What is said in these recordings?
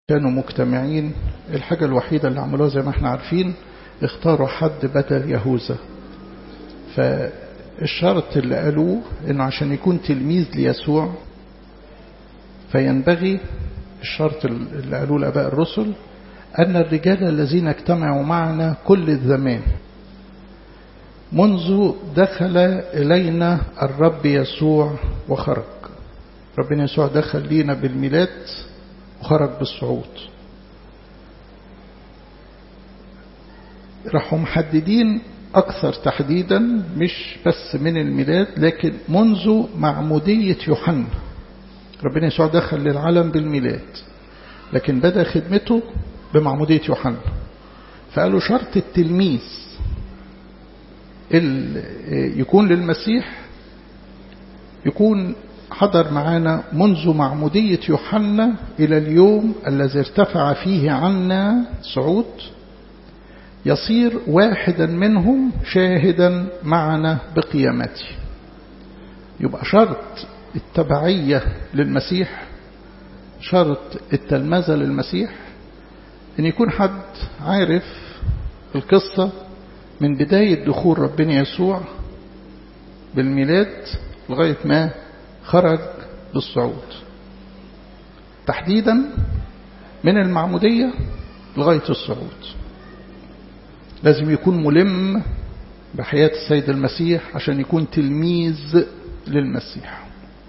كانوا مجتمعين الحاجة الوحيدة اللي عملوها زي ما احنا عارفين اختاروا حد بدل يهوذا فالشرط اللي قالوه انه عشان يكون تلميذ ليسوع فينبغي الشرط اللي قالوه الاباء الرسل ان الرجال الذين اجتمعوا معنا كل الزمان منذ دخل الينا الرب يسوع وخرج ربنا يسوع دخل لينا بالميلاد وخرج بالصعود راحوا محددين أكثر تحديدا مش بس من الميلاد لكن منذ معمودية يوحنا ربنا يسوع دخل للعالم بالميلاد لكن بدأ خدمته بمعمودية يوحنا فقالوا شرط التلميذ اللي يكون للمسيح يكون حضر معنا منذ معمودية يوحنا إلى اليوم الذي ارتفع فيه عنا صعود يصير واحدا منهم شاهدا معنا بقيامته يبقى شرط التبعية للمسيح شرط التلمذة للمسيح أن يكون حد عارف القصة من بداية دخول ربنا يسوع بالميلاد لغاية ما خرج بالصعود تحديدا من المعمودية لغاية الصعود لازم يكون ملم بحياة السيد المسيح عشان يكون تلميذ للمسيح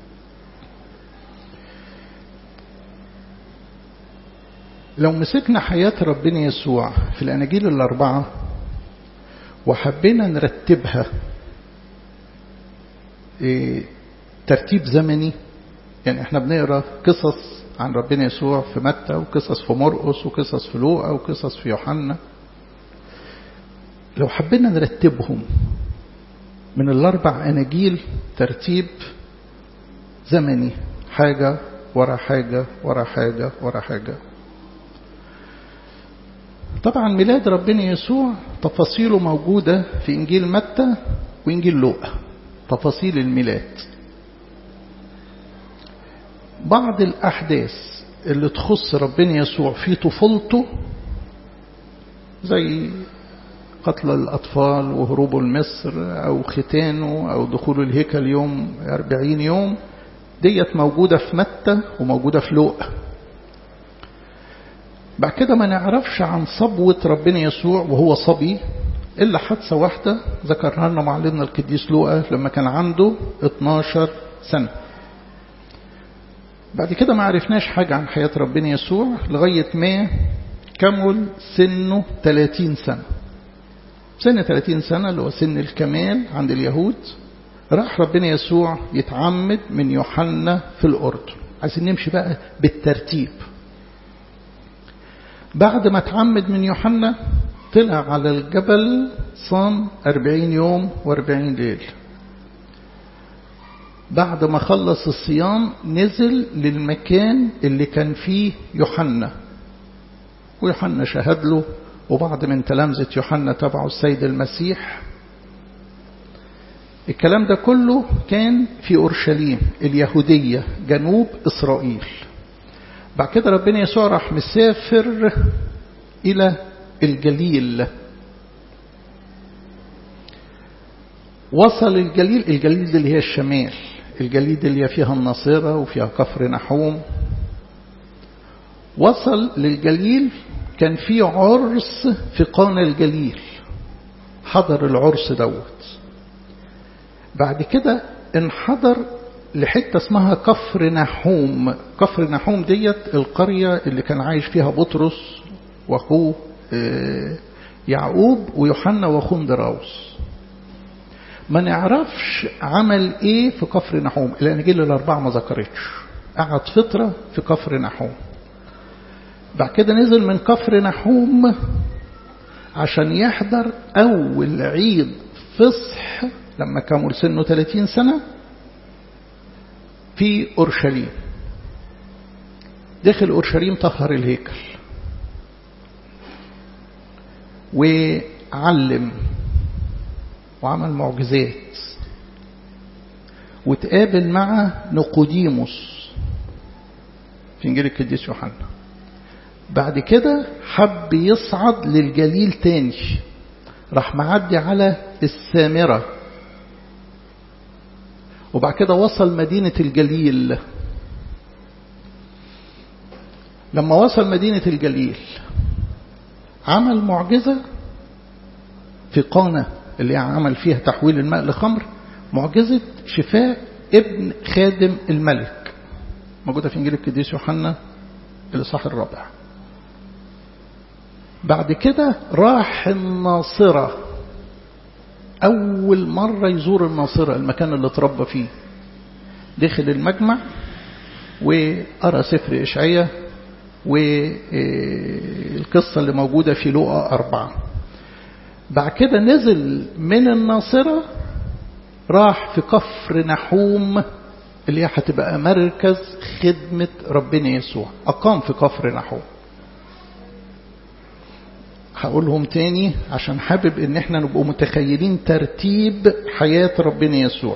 لو مسكنا حياة ربنا يسوع في الأناجيل الأربعة وحبينا نرتبها إيه ترتيب زمني يعني احنا بنقرا قصص عن ربنا يسوع في متى وقصص في مرقس وقصص في لوقا وقصص في يوحنا لو حبينا نرتبهم من الاربع اناجيل ترتيب زمني حاجه ورا حاجه ورا حاجه ورا حاجه طبعا ميلاد ربنا يسوع تفاصيله موجوده في انجيل متى وانجيل لوقا تفاصيل الميلاد بعض الأحداث اللي تخص ربنا يسوع في طفولته زي قتل الأطفال وهروبه لمصر أو ختانه أو دخول الهيكل يوم أربعين يوم ديت موجودة في متى وموجودة في لوقا بعد كده ما نعرفش عن صبوة ربنا يسوع وهو صبي إلا حادثة واحدة ذكرها لنا معلمنا القديس لوقا لما كان عنده 12 سنة بعد كده ما عرفناش حاجة عن حياة ربنا يسوع لغاية ما كمل سنه 30 سنة سن 30 سنة اللي هو سن الكمال عند اليهود راح ربنا يسوع يتعمد من يوحنا في الأردن عايزين نمشي بقى بالترتيب بعد ما اتعمد من يوحنا طلع على الجبل صام أربعين يوم وأربعين ليل بعد ما خلص الصيام نزل للمكان اللي كان فيه يوحنا ويوحنا شهد له وبعض من تلامذة يوحنا تبعوا السيد المسيح الكلام ده كله كان في أورشليم اليهودية جنوب إسرائيل بعد كده ربنا يسوع راح مسافر إلى الجليل وصل الجليل الجليل دي اللي هي الشمال الجليد اللي فيها الناصرة وفيها كفر نحوم وصل للجليل كان في عرس في قانا الجليل حضر العرس دوت بعد كده انحدر لحتة اسمها كفر نحوم كفر نحوم ديت القرية اللي كان عايش فيها بطرس واخوه يعقوب ويوحنا واخوه اندراوس ما نعرفش عمل ايه في كفر نحوم الاناجيل الاربعه ما ذكرتش قعد فتره في كفر نحوم بعد كده نزل من كفر نحوم عشان يحضر اول عيد فصح لما كمل سنه 30 سنه في اورشليم دخل اورشليم طهر الهيكل وعلم وعمل معجزات وتقابل مع نقوديموس في إنجيل القديس يوحنا بعد كده حب يصعد للجليل تاني راح معدي على السامرة وبعد كده وصل مدينة الجليل لما وصل مدينة الجليل عمل معجزة في قانة اللي عمل فيها تحويل الماء لخمر معجزة شفاء ابن خادم الملك موجودة في إنجيل القديس يوحنا الإصحاح الرابع بعد كده راح الناصرة أول مرة يزور الناصرة المكان اللي اتربى فيه دخل المجمع وقرأ سفر إشعية والقصة اللي موجودة في لوقا أربعة بعد كده نزل من الناصرة راح في كفر نحوم اللي هي هتبقى مركز خدمة ربنا يسوع أقام في كفر نحوم هقولهم تاني عشان حابب ان احنا نبقوا متخيلين ترتيب حياة ربنا يسوع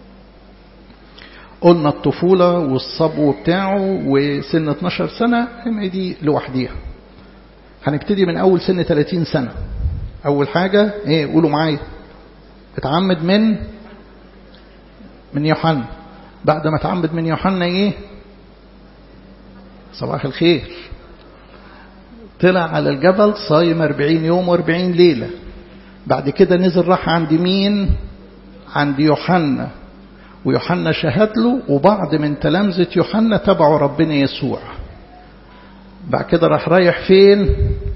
قلنا الطفولة والصبو بتاعه وسن 12 سنة هي دي لوحديها هنبتدي من أول سن 30 سنة أول حاجة إيه قولوا معايا اتعمد من من يوحنا بعد ما اتعمد من يوحنا إيه صباح الخير طلع على الجبل صايم 40 يوم و40 ليلة بعد كده نزل راح عند مين عند يوحنا ويوحنا شهد له وبعض من تلامذة يوحنا تبعوا ربنا يسوع بعد كده راح رايح فين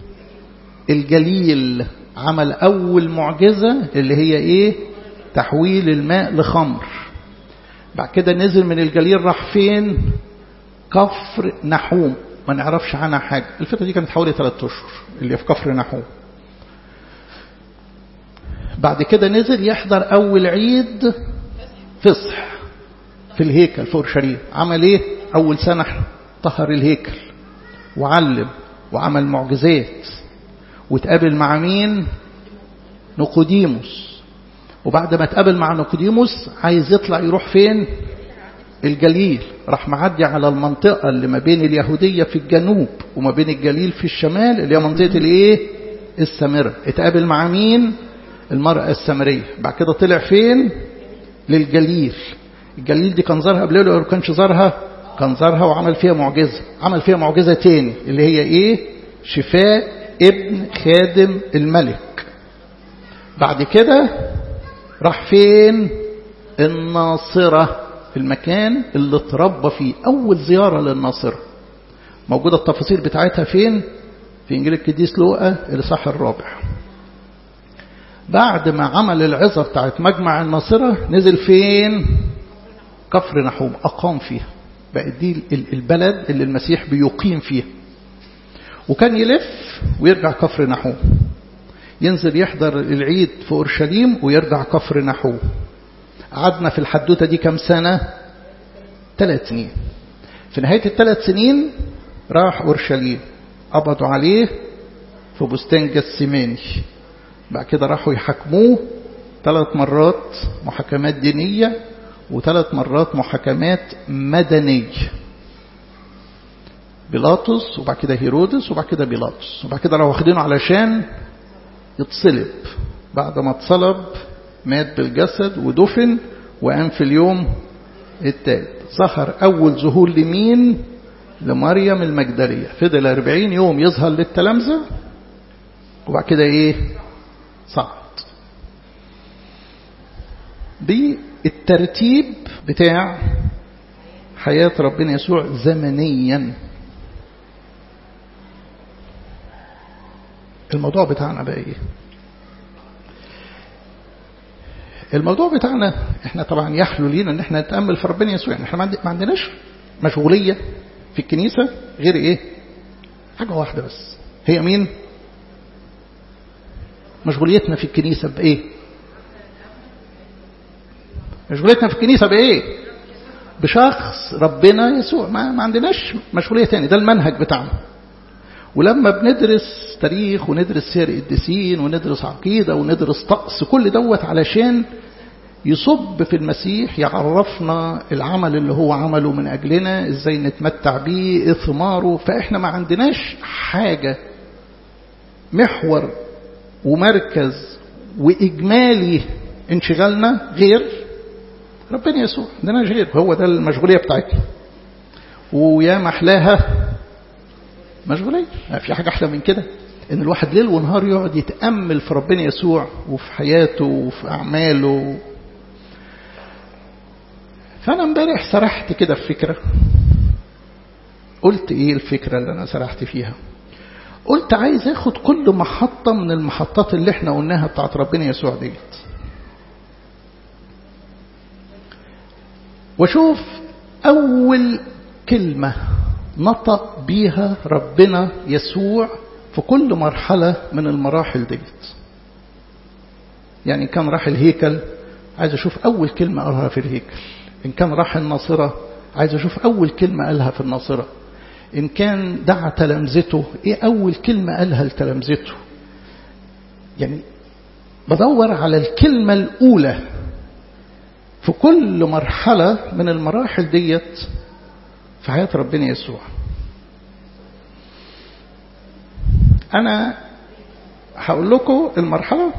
الجليل عمل أول معجزة اللي هي إيه تحويل الماء لخمر بعد كده نزل من الجليل راح فين كفر نحوم ما نعرفش عنها حاجة الفترة دي كانت حوالي ثلاثة أشهر اللي في كفر نحوم بعد كده نزل يحضر أول عيد فصح في الهيكل في اورشليم عمل ايه اول سنه طهر الهيكل وعلم وعمل معجزات وتقابل مع مين نقوديموس وبعد ما تقابل مع نقوديموس عايز يطلع يروح فين الجليل راح معدي على المنطقة اللي ما بين اليهودية في الجنوب وما بين الجليل في الشمال اللي هي منطقة الايه السامرة اتقابل مع مين المرأة السامرية بعد كده طلع فين للجليل الجليل دي كان زارها قبل ولا ما كانش زارها كان زارها وعمل فيها معجزة عمل فيها معجزة تاني اللي هي ايه شفاء ابن خادم الملك بعد كده راح فين الناصرة المكان اللي اتربى فيه أول زيارة للناصرة موجودة التفاصيل بتاعتها فين في إنجيل القديس لوقا الإصحاح الرابع بعد ما عمل العظة بتاعت مجمع الناصرة نزل فين كفر نحوم أقام فيها بقت دي البلد اللي المسيح بيقيم فيها وكان يلف ويرجع كفر نحوم ينزل يحضر العيد في أورشليم ويرجع كفر نحوم قعدنا في الحدوتة دي كم سنة ثلاث سنين في نهاية الثلاث سنين راح أورشليم قبضوا عليه في بستان جسيماني بعد كده راحوا يحاكموه ثلاث مرات محاكمات دينية وثلاث مرات محاكمات مدنية بيلاطس وبعد كده هيرودس وبعد كده بيلاطس وبعد كده راحوا واخدينه علشان يتصلب بعد ما اتصلب مات بالجسد ودفن وقام في اليوم التالت ظهر أول ظهور لمين لمريم المجدلية فضل 40 يوم يظهر للتلامذة وبعد كده ايه صعد دي الترتيب بتاع حياة ربنا يسوع زمنيا الموضوع بتاعنا بقى ايه الموضوع بتاعنا احنا طبعا يحلو لينا ان احنا نتامل في ربنا يسوع احنا ما عندناش مشغوليه في الكنيسه غير ايه حاجه واحده بس هي مين مشغوليتنا في الكنيسه بايه مشغوليتنا في الكنيسه بايه بشخص ربنا يسوع ما, ما عندناش مشغوليه تاني ده المنهج بتاعنا ولما بندرس تاريخ وندرس سير القديسين وندرس عقيدة وندرس طقس كل دوت علشان يصب في المسيح يعرفنا العمل اللي هو عمله من أجلنا إزاي نتمتع بيه إيه ثماره فإحنا ما عندناش حاجة محور ومركز وإجمالي انشغالنا غير ربنا يسوع عندناش غير هو ده المشغولية بتاعتنا ويا محلاها مشغولية في حاجة أحلى من كده إن الواحد ليل ونهار يقعد يتأمل في ربنا يسوع وفي حياته وفي أعماله فأنا امبارح سرحت كده في فكرة قلت إيه الفكرة اللي أنا سرحت فيها قلت عايز اخد كل محطة من المحطات اللي احنا قلناها بتاعت ربنا يسوع ديت واشوف اول كلمة نطق بيها ربنا يسوع في كل مرحلة من المراحل ديت يعني كان راح الهيكل عايز اشوف اول كلمة قالها في الهيكل ان كان راح الناصرة عايز اشوف اول كلمة قالها في الناصرة إن كان دعا تلامذته إيه أول كلمة قالها لتلامذته يعني بدور على الكلمة الأولى في كل مرحلة من المراحل ديت في حياة ربنا يسوع أنا هقول لكم المرحلة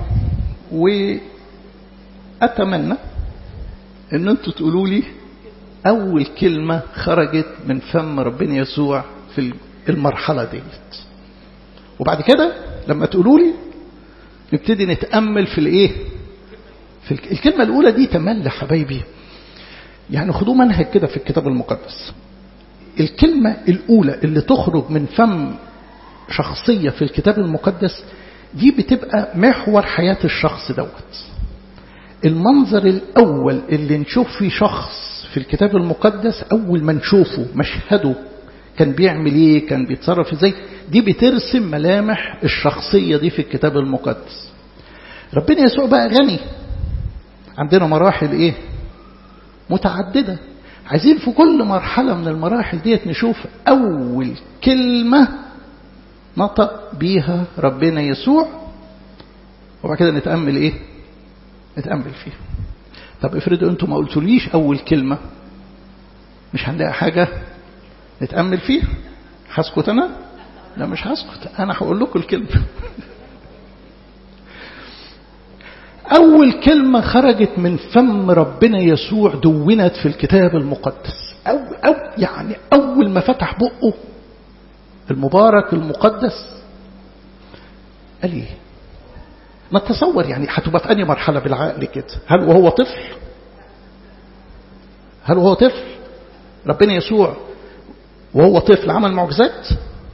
وأتمنى أن أنتوا تقولوا لي أول كلمة خرجت من فم ربنا يسوع في المرحلة ديت وبعد كده لما تقولوا لي نبتدي نتأمل في الإيه في الكلمة الأولى دي تملي حبايبي يعني خدوه منهج كده في الكتاب المقدس الكلمة الأولى اللي تخرج من فم شخصية في الكتاب المقدس دي بتبقى محور حياة الشخص دوت المنظر الأول اللي نشوف فيه شخص في الكتاب المقدس أول ما نشوفه مشهده كان بيعمل ايه كان بيتصرف ازاي دي بترسم ملامح الشخصية دي في الكتاب المقدس ربنا يسوع بقى غني عندنا مراحل ايه متعددة عايزين في كل مرحلة من المراحل ديت نشوف أول كلمة نطق بيها ربنا يسوع وبعد كده نتأمل ايه نتأمل فيها طب افرضوا انتم ما قلتوليش اول كلمة مش هنلاقي حاجة نتأمل فيها هسكت انا لا مش هسكت انا هقول لكم الكلمة اول كلمة خرجت من فم ربنا يسوع دونت في الكتاب المقدس او او يعني اول ما فتح بقه المبارك المقدس قال ايه ما تصور يعني هتبقى في أنهي مرحلة بالعقل كده هل وهو طفل هل وهو طفل ربنا يسوع وهو طفل عمل معجزات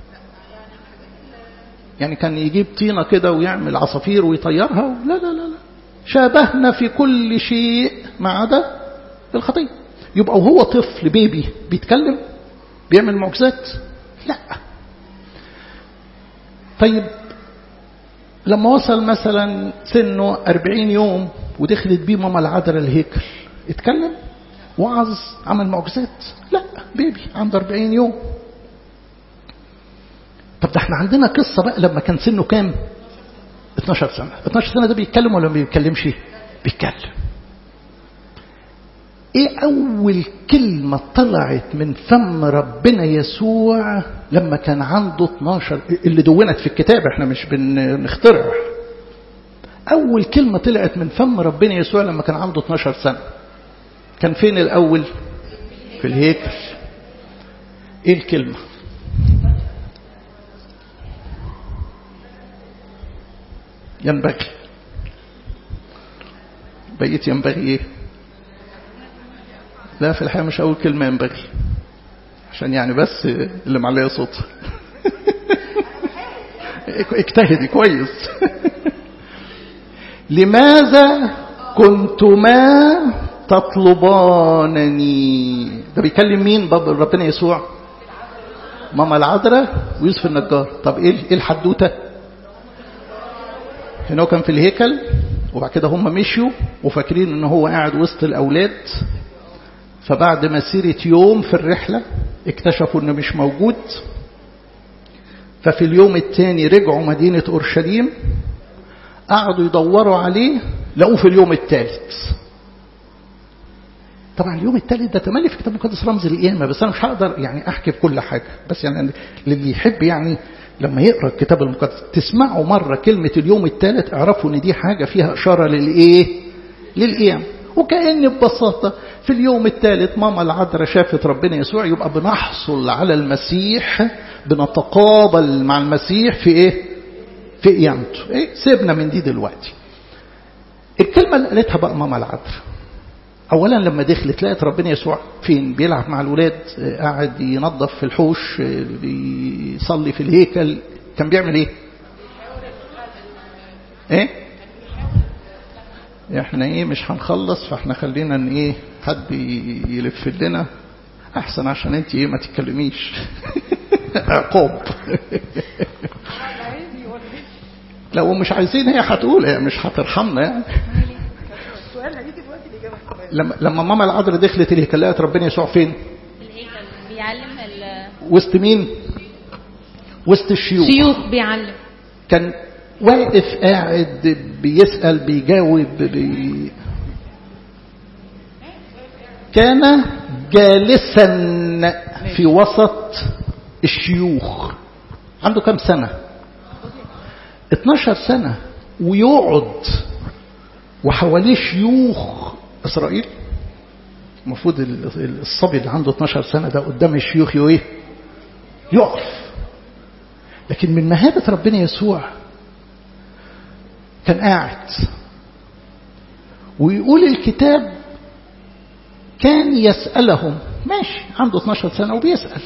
يعني كان يجيب طينة كده ويعمل عصافير ويطيرها لا لا لا لا شابهنا في كل شيء ما عدا الخطية يبقى وهو طفل بيبي بيتكلم بيعمل معجزات لا طيب لما وصل مثلا سنه أربعين يوم ودخلت بيه ماما العذراء الهيكل اتكلم وعظ عمل معجزات لا بيبي عنده أربعين يوم طب ده احنا عندنا قصة بقى لما كان سنه كام 12 سنة 12 سنة ده بيتكلم ولا ما بيتكلمش بيتكلم ايه اول كلمة طلعت من فم ربنا يسوع لما كان عنده 12 اللي دونت في الكتاب احنا مش بنخترع اول كلمة طلعت من فم ربنا يسوع لما كان عنده 12 سنة كان فين الاول في الهيكل ايه الكلمة ينبغي بقيت ينبغي ايه لا في الحقيقة مش أول كلمة ينبغي عشان يعني بس اللي معليه صوت اجتهدي كويس لماذا كنتما تطلبانني ده بيكلم مين بابا ربنا يسوع ماما العذراء ويوسف النجار طب ايه الحدوته هنا كان في الهيكل وبعد كده هم مشيوا وفاكرين ان هو قاعد وسط الاولاد فبعد مسيرة يوم في الرحلة اكتشفوا انه مش موجود ففي اليوم الثاني رجعوا مدينة أورشليم قعدوا يدوروا عليه لقوه في اليوم الثالث طبعا اليوم الثالث ده تملي في الكتاب المقدس رمز القيامة بس أنا مش هقدر يعني أحكي بكل حاجة بس يعني للي يحب يعني لما يقرأ الكتاب المقدس تسمعوا مرة كلمة اليوم الثالث اعرفوا إن دي حاجة فيها إشارة للإيه؟ للقيامة وكأن ببساطة في اليوم الثالث ماما العذراء شافت ربنا يسوع يبقى بنحصل على المسيح بنتقابل مع المسيح في إيه؟ في قيامته إيه؟ سيبنا من دي دلوقتي الكلمة اللي قالتها بقى ماما العذراء اولا لما دخلت لقت ربنا يسوع فين بيلعب مع الولاد قاعد ينظف في الحوش بيصلي في الهيكل كان بيعمل ايه ايه احنا ايه مش هنخلص فاحنا خلينا ان ايه حد يلف لنا احسن عشان انت ايه ما تتكلميش عقاب لو مش عايزين هي هتقول هي مش هترحمنا يعني لما لما ماما العذراء دخلت الهيكل لقت ربنا يسوع فين؟ الهيكل بيعلم ال وسط مين؟ وسط الشيوخ شيوخ بيعلم كان واقف قاعد بيسأل بيجاوب بي... كان جالسا في وسط الشيوخ عنده كم سنة 12 سنة ويقعد وحواليه شيوخ إسرائيل المفروض الصبي اللي عنده 12 سنة ده قدام الشيوخ ايه يقف لكن من مهابة ربنا يسوع كان قاعد ويقول الكتاب كان يسألهم ماشي عنده 12 سنة وبيسأل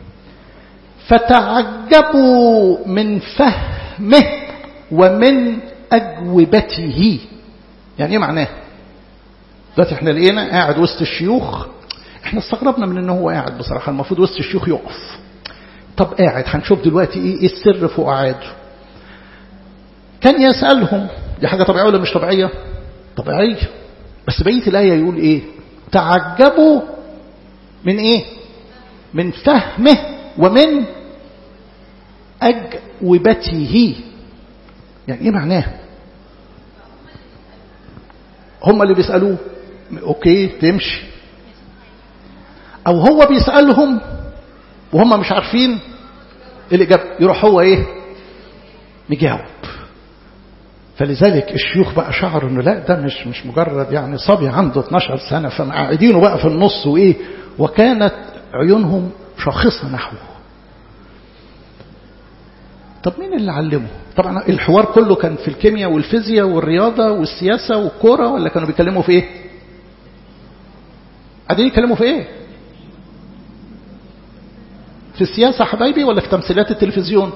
فتعجبوا من فهمه ومن أجوبته يعني ايه معناه دلوقتي احنا لقينا قاعد وسط الشيوخ احنا استغربنا من ان هو قاعد بصراحة المفروض وسط الشيوخ يقف طب قاعد هنشوف دلوقتي ايه, ايه السر في قعاده كان يسألهم دي حاجة طبيعية ولا مش طبيعية طبيعية بس بقية الآية يقول ايه تعجبوا من ايه من فهمه ومن أجوبته يعني ايه معناه هم اللي بيسألوه اوكي تمشي او هو بيسألهم وهم مش عارفين الإجابة يروح هو ايه مجاوب فلذلك الشيوخ بقى شعروا انه لا ده مش مش مجرد يعني صبي عنده 12 سنة فمقعدينه بقى في النص وايه وكانت عيونهم شاخصة نحوه طب مين اللي علمه طبعا الحوار كله كان في الكيمياء والفيزياء والرياضة والسياسة والكورة ولا كانوا بيتكلموا في ايه قاعدين يتكلموا في ايه في السياسة حبايبي ولا في تمثيلات التلفزيون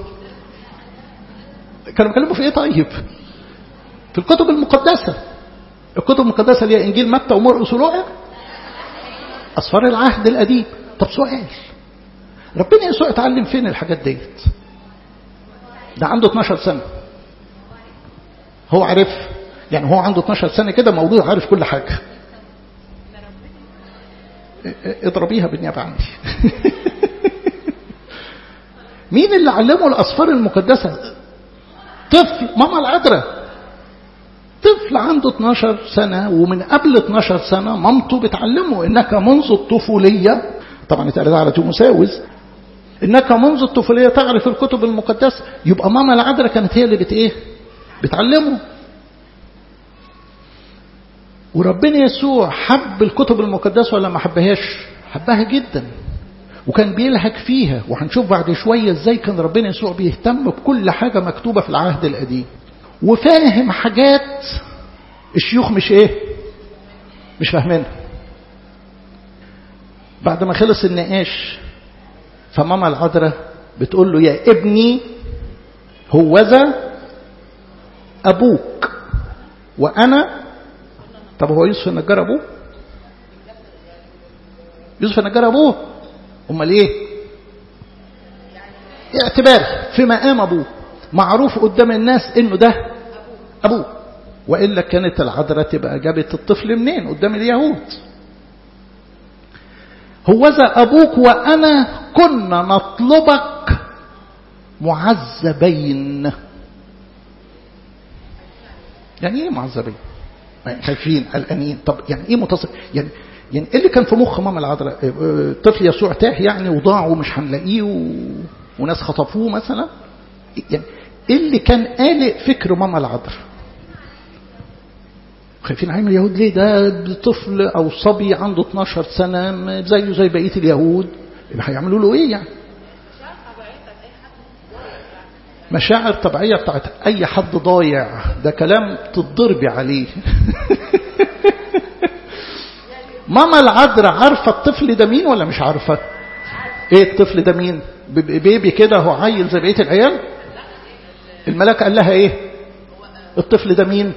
كانوا بيتكلموا في ايه طيب في الكتب المقدسة الكتب المقدسة اللي هي انجيل متى ومرقس ولوقا اسفار العهد القديم طب سؤال ربنا يسوع اتعلم فين الحاجات ديت ده عنده 12 سنة هو عارف يعني هو عنده 12 سنة كده مولود عارف كل حاجة اضربيها بالنيابة عني مين اللي علمه الأصفار المقدسة طفل ماما العذراء طفل عنده 12 سنة ومن قبل 12 سنة مامته بتعلمه انك منذ الطفولية طبعا اتقال على تيموساوس انك منذ الطفولية تعرف الكتب المقدسة يبقى ماما العذراء كانت هي اللي بت ايه بتعلمه وربنا يسوع حب الكتب المقدسة ولا ما حبهاش حبها جدا وكان بيلهج فيها وهنشوف بعد شوية ازاي كان ربنا يسوع بيهتم بكل حاجة مكتوبة في العهد القديم وفاهم حاجات الشيوخ مش ايه مش فاهمينها بعد ما خلص النقاش فماما العذراء بتقول له يا ابني هوذا أبوك وأنا طب هو يوسف النجار أبوه يوسف النجار أبوه أمال إيه اعتبار في مقام أبوه معروف قدام الناس إنه ده أبوه وإلا كانت العذراء تبقى جابت الطفل منين قدام اليهود هوذا أبوك وأنا كنا نطلبك معذبين يعني ايه معذبين خايفين قلقانين طب يعني ايه متصل يعني يعني ايه اللي كان في مخ ماما العذراء الطفل يسوع تاه يعني وضاع ومش هنلاقيه و... وناس خطفوه مثلا يعني ايه اللي كان قالق فكر ماما العذراء خايفين عليه من اليهود ليه ده طفل او صبي عنده 12 سنه زيه زي بقيه اليهود يبقى هيعملوا له ايه يعني مشاعر طبيعيه بتاعت اي حد ضايع ده كلام تضربي عليه ماما العذراء عارفه الطفل ده مين ولا مش عارفه ايه الطفل ده مين بيبي كده هو عيل زي بقيه العيال الملاك قال لها ايه الطفل ده مين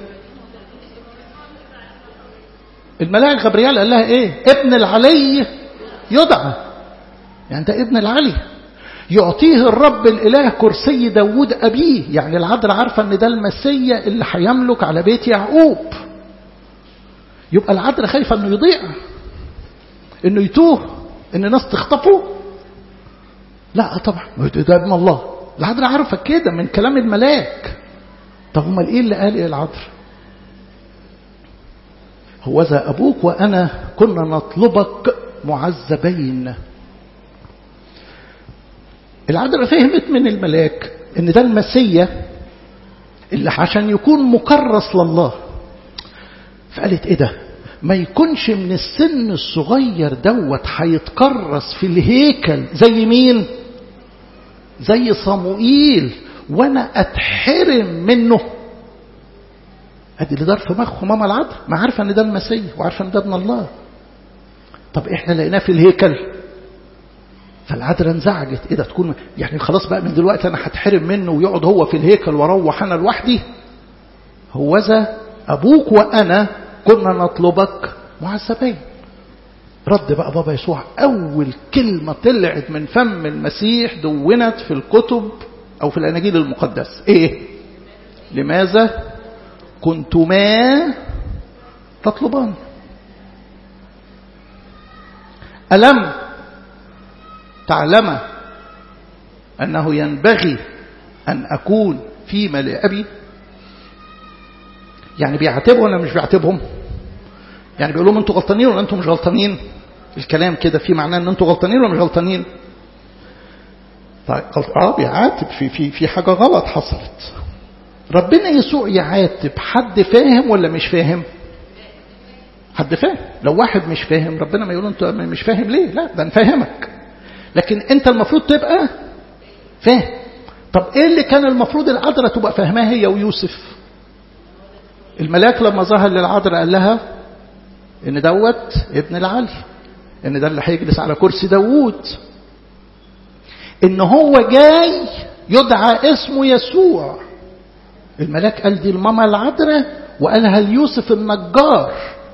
الملاك غبريال قال لها ايه ابن العلي يدعى يعني ده ابن العلي يعطيه الرب الاله كرسي داود ابيه يعني العذراء عارفه ان ده المسيا اللي هيملك على بيت يعقوب يبقى العذراء خايفه انه يضيع انه يتوه ان الناس تخطفه لا طبعا ده ابن الله العذراء عارفه كده من كلام الملاك طب امال ايه اللي قال ايه العذراء هوذا ابوك وانا كنا نطلبك معذبين العذراء فهمت من الملاك ان ده المسيا اللي عشان يكون مكرس لله فقالت ايه ده ما يكونش من السن الصغير دوت هيتكرس في الهيكل زي مين زي صموئيل وانا اتحرم منه ادي اللي دار في مخه ماما العذراء ما عارفه ان ده المسيح وعارفه ان ده ابن الله طب احنا لقيناه في الهيكل فالعذراء انزعجت ايه ده تكون يعني خلاص بقى من دلوقتي انا هتحرم منه ويقعد هو في الهيكل واروح انا لوحدي هوذا ابوك وانا كنا نطلبك معذبين رد بقى بابا يسوع اول كلمه طلعت من فم المسيح دونت في الكتب او في الاناجيل المقدس ايه لماذا كنتما تطلبان الم تعلم انه ينبغي ان اكون فيما لابي يعني بيعاتبهم ولا مش بيعاتبهم يعني بيقول لهم انتوا غلطانين ولا انتوا مش غلطانين الكلام كده في معناه ان انتوا غلطانين ولا مش غلطانين طيب اه بيعاتب في في في حاجه غلط حصلت ربنا يسوع يعاتب حد فاهم ولا مش فاهم حد فاهم لو واحد مش فاهم ربنا ما يقول انت مش فاهم ليه لا ده نفهمك لكن انت المفروض تبقى فاهم طب ايه اللي كان المفروض العذراء تبقى فاهماه هي ويوسف الملاك لما ظهر للعذراء قال لها ان دوت ابن العلي ان ده اللي هيجلس على كرسي داوود ان هو جاي يدعى اسمه يسوع الملاك قال دي الماما العذراء وقالها ليوسف النجار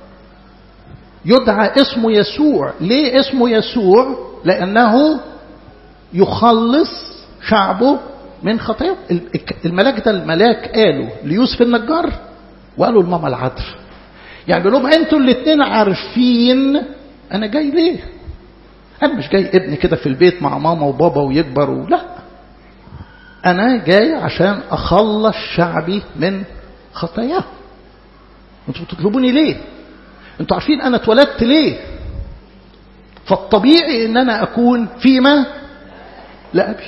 يدعى اسمه يسوع ليه اسمه يسوع لانه يخلص شعبه من خطاياه الملاك ده الملاك قالوا ليوسف النجار وقالوا الماما العذراء يعني بيقول لهم انتوا الاثنين عارفين انا جاي ليه انا مش جاي ابني كده في البيت مع ماما وبابا ويكبر و... لا انا جاي عشان اخلص شعبي من خطاياه انتوا بتطلبوني ليه انتوا عارفين انا اتولدت ليه فالطبيعي ان انا اكون فيما لابي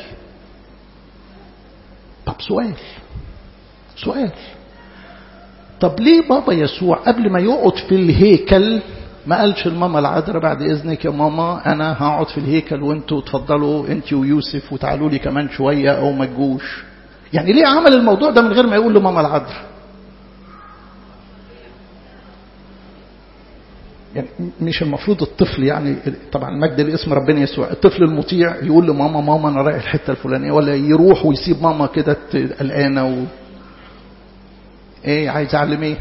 طب سؤال سؤال طب ليه بابا يسوع قبل ما يقعد في الهيكل ما قالش لماما العذراء بعد اذنك يا ماما انا هقعد في الهيكل وانتوا اتفضلوا انت ويوسف وتعالوا لي كمان شويه او ما تجوش يعني ليه عمل الموضوع ده من غير ما يقول لماما العذراء يعني مش المفروض الطفل يعني طبعا مجد لاسم ربنا يسوع الطفل المطيع يقول لماما ماما انا رايح الحته الفلانيه ولا يروح ويسيب ماما كده قلقانه و... ايه عايز اعلم ايه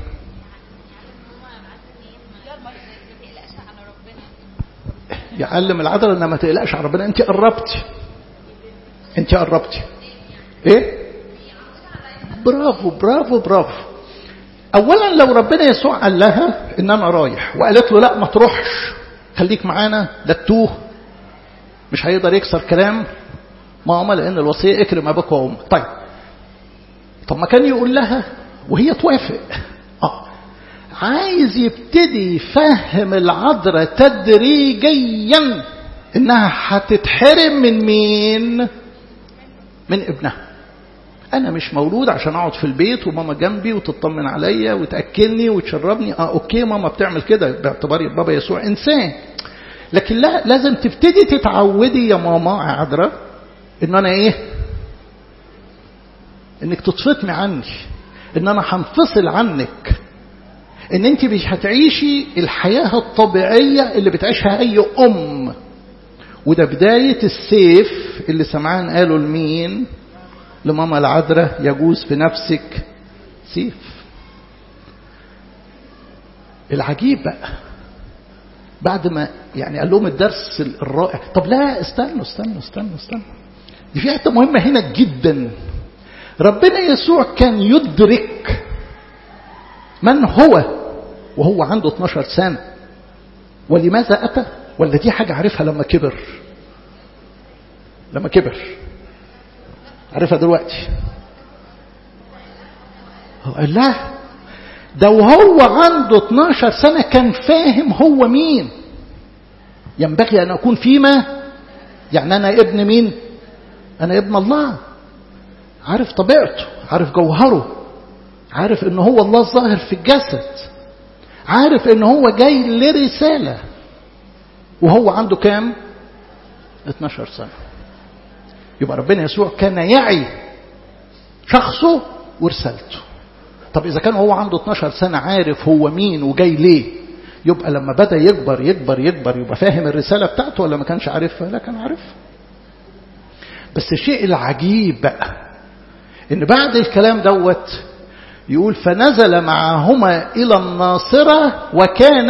يعلم العذراء ان ما تقلقش على ربنا انت قربتي انت قربتي ايه برافو برافو برافو اولا لو ربنا يسوع قال لها ان انا رايح وقالت له لا ما تروحش خليك معانا ده تتوه مش هيقدر يكسر كلام ماما لان الوصيه اكرم اباك وامك طيب طب ما كان يقول لها وهي توافق اه عايز يبتدي يفهم العذراء تدريجيا انها هتتحرم من مين من ابنها انا مش مولود عشان اقعد في البيت وماما جنبي وتطمن عليا وتاكلني وتشربني اه اوكي ماما بتعمل كده باعتبار بابا يسوع انسان لكن لا لازم تبتدي تتعودي يا ماما عذراء ان انا ايه انك تتفطمي عني ان انا هنفصل عنك ان انت مش هتعيشي الحياة الطبيعية اللي بتعيشها اي ام وده بداية السيف اللي سمعان قالوا لمين لماما العذراء يجوز في نفسك سيف العجيب بقى بعد ما يعني قال لهم الدرس الرائع طب لا استنوا استنوا استنوا استنوا دي في حته مهمه هنا جدا ربنا يسوع كان يدرك من هو وهو عنده 12 سنه ولماذا اتى ولا دي حاجه عارفها لما كبر لما كبر عارفها دلوقتي قال لا ده وهو عنده 12 سنة كان فاهم هو مين ينبغي أن أكون فيما يعني أنا ابن مين أنا ابن الله عارف طبيعته عارف جوهره عارف ان هو الله الظاهر في الجسد عارف ان هو جاي لرسالة وهو عنده كام 12 سنة يبقى ربنا يسوع كان يعي شخصه ورسالته طب إذا كان هو عنده 12 سنة عارف هو مين وجاي ليه يبقى لما بدأ يكبر يكبر يكبر يبقى فاهم الرسالة بتاعته ولا ما كانش عارفها لا كان عارفها بس الشيء العجيب بقى ان بعد الكلام دوت يقول فنزل معهما إلى الناصرة وكان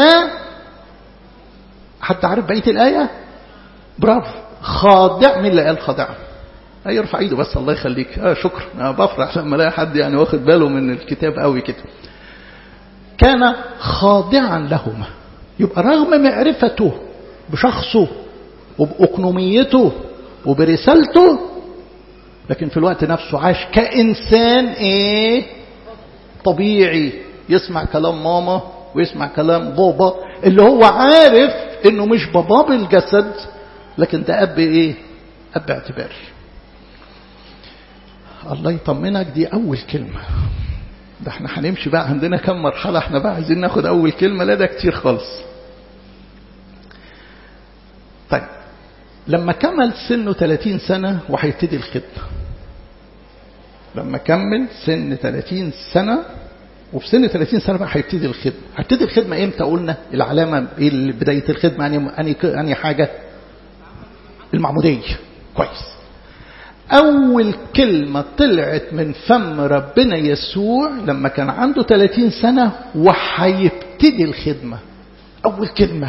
حتى عارف بقية الآية برافو خاضع مين اللي قال خاضع يرفع ايده بس الله يخليك اه شكرا انا بفرح لما الاقي حد يعني واخد باله من الكتاب قوي كده كان خاضعا لهما يبقى رغم معرفته بشخصه وبأقنوميته وبرسالته لكن في الوقت نفسه عاش كإنسان ايه طبيعي يسمع كلام ماما ويسمع كلام بابا اللي هو عارف انه مش بابا بالجسد لكن ده اب ايه اب اعتباري الله يطمنك دي أول كلمة ده احنا هنمشي بقى عندنا كم مرحلة احنا بقى عايزين ناخد أول كلمة لا ده كتير خالص طيب لما كمل سنه 30 سنة وهيبتدي الخدمة لما كمل سن 30 سنة وفي سن 30 سنة بقى هيبتدي الخدمة هيبتدي الخدمة امتى قلنا العلامة ايه بداية الخدمة يعني أني أني حاجة المعمودية كويس أول كلمة طلعت من فم ربنا يسوع لما كان عنده 30 سنة وهيبتدي الخدمة أول كلمة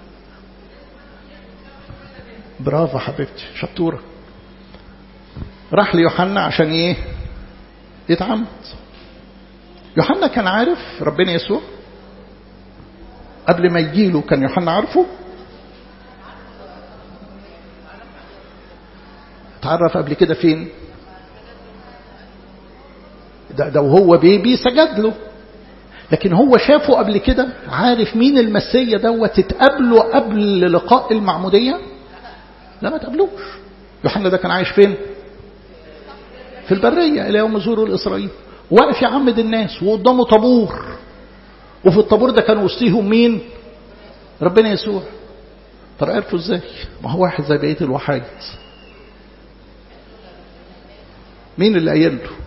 برافو حبيبتي شطورة راح ليوحنا عشان ايه يتعمد يوحنا كان عارف ربنا يسوع قبل ما يجيله كان يوحنا عارفه اتعرف قبل كده فين ده, ده وهو بيبي سجد له لكن هو شافه قبل كده عارف مين المسيا دوت اتقابله قبل لقاء المعمودية لا ما تقابلوش يوحنا ده كان عايش فين في البرية إلى يوم زوروا الإسرائيل واقف يعمد الناس وقدامه طابور وفي الطابور ده كان وسطيهم مين ربنا يسوع طب عرفوا ازاي ما هو واحد زي بقية الوحايد مين اللي قايل له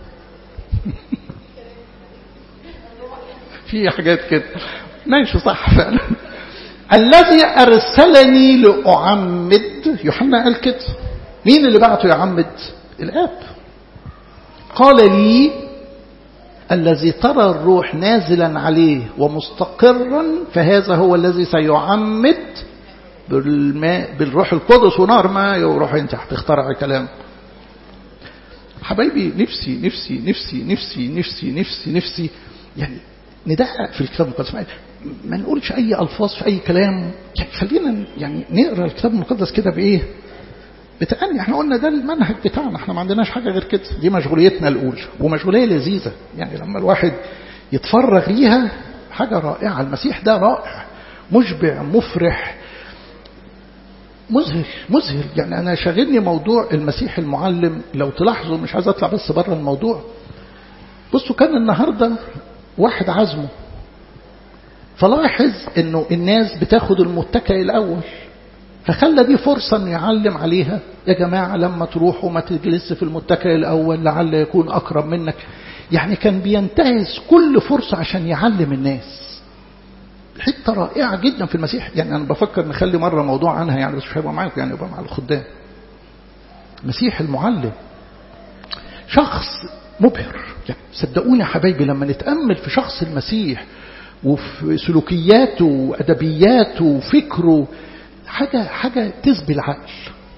في حاجات كده ماشي صح فعلا الذي أرسلني لأعمد يوحنا قال كده مين اللي بعته يعمد الآب قال لي الذي ترى الروح نازلا عليه ومستقرا فهذا هو الذي سيعمد بالماء بالروح القدس ونار ما يروح انت هتخترع كلام حبايبي نفسي نفسي نفسي نفسي نفسي نفسي نفسي يعني ندقق في الكتاب المقدس ما نقولش اي الفاظ في اي كلام يعني خلينا يعني نقرا الكتاب المقدس كده بايه بتأني احنا قلنا ده المنهج بتاعنا احنا ما عندناش حاجه غير كده دي مشغوليتنا الاولى ومشغوليه لذيذه يعني لما الواحد يتفرغ ليها حاجة رائعة المسيح ده رائع مشبع مفرح مذهل مذهل يعني أنا شاغلني موضوع المسيح المعلم لو تلاحظوا مش عايز أطلع بس بره الموضوع بصوا كان النهاردة واحد عزمه فلاحظ انه الناس بتاخد المتكئ الاول فخلى دي فرصة انه يعلم عليها يا جماعة لما تروحوا ما تجلس في المتكئ الاول لعل يكون اقرب منك يعني كان بينتهز كل فرصة عشان يعلم الناس حتة رائعة جدا في المسيح يعني أنا بفكر نخلي مرة موضوع عنها يعني بس مش هيبقى معاكم يعني يبقى مع الخدام المسيح المعلم شخص مبهر يعني صدقوني يا حبايبي لما نتأمل في شخص المسيح وفي سلوكياته وأدبياته وفكره حاجة حاجة تسبي العقل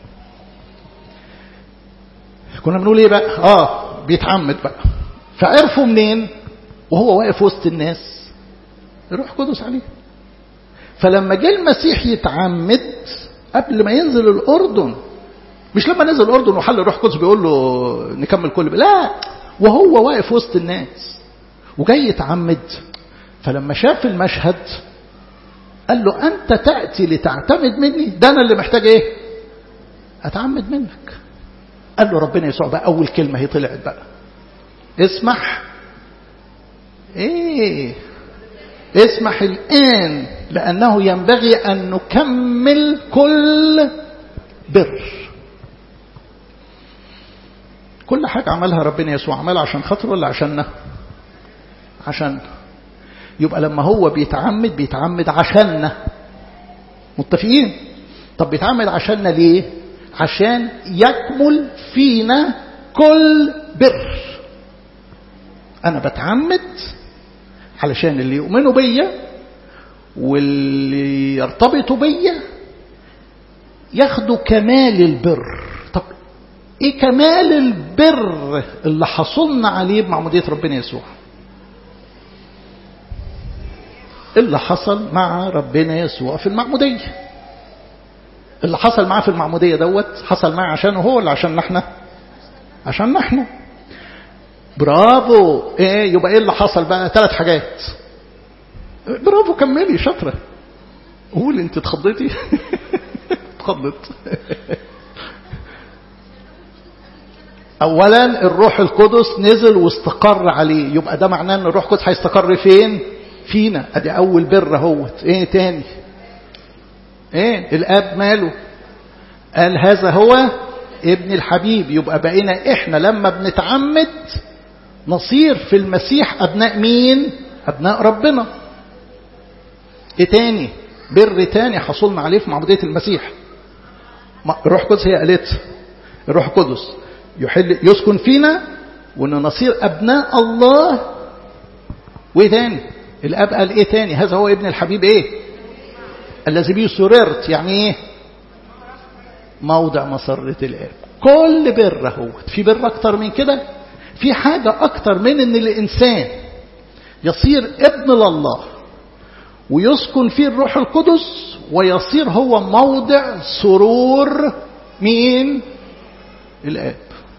كنا بنقول ايه بقى اه بيتعمد بقى فعرفوا منين وهو واقف وسط الناس الروح القدس عليه فلما جه المسيح يتعمد قبل ما ينزل الأردن مش لما نزل الأردن وحل الروح القدس بيقول له نكمل كل لا وهو واقف وسط الناس وجاي يتعمد فلما شاف المشهد قال له أنت تأتي لتعتمد مني ده أنا اللي محتاج إيه أتعمد منك قال له ربنا يسوع بقى أول كلمة هي طلعت بقى اسمح ايه اسمح الآن لأنه ينبغي أن نكمل كل بر كل حاجة عملها ربنا يسوع عملها عشان خاطره ولا عشاننا عشان يبقى لما هو بيتعمد بيتعمد عشاننا متفقين طب بيتعمد عشاننا ليه عشان يكمل فينا كل بر أنا بتعمد علشان اللي يؤمنوا بيا واللي يرتبطوا بيا ياخدوا كمال البر طب ايه كمال البر اللي حصلنا عليه بمعمودية ربنا يسوع اللي حصل مع ربنا يسوع في المعمودية اللي حصل معاه في المعمودية دوت حصل معاه عشانه هو ولا عشان احنا عشان احنا برافو ايه يبقى ايه اللي حصل بقى ثلاث حاجات برافو كملي شاطره قول انت اتخضيتي اتخضت اولا الروح القدس نزل واستقر عليه يبقى ده معناه ان الروح القدس هيستقر فين فينا ادي اول بر اهوت ايه تاني ايه الاب ماله قال هذا هو ابن الحبيب يبقى بقينا احنا لما بنتعمد نصير في المسيح ابناء مين ابناء ربنا ايه تاني بر تاني حصلنا عليه في معمودية المسيح الروح القدس هي قالت الروح القدس يحل يسكن فينا وان نصير ابناء الله وايه تاني الاب قال ايه تاني هذا هو ابن الحبيب ايه الذي به سررت يعني ايه موضع مسرة الاب كل بر اهو في بر اكتر من كده في حاجة اكتر من ان الانسان يصير ابن لله ويسكن فيه الروح القدس ويصير هو موضع سرور مين الاب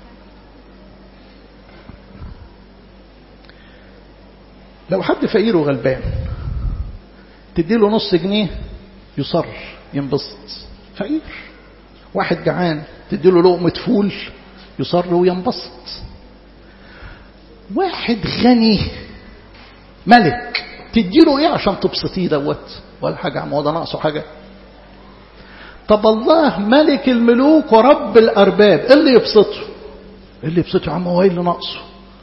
لو حد فقير وغلبان تديله نص جنيه يصر ينبسط فقير واحد جعان تديله لقمة فول يصر وينبسط واحد غني ملك تديله ايه عشان تبسطيه دوت ولا حاجة عم هو ده ناقصه حاجة طب الله ملك الملوك ورب الأرباب ايه اللي يبسطه ايه اللي يبسطه يا عم هو ايه اللي ناقصه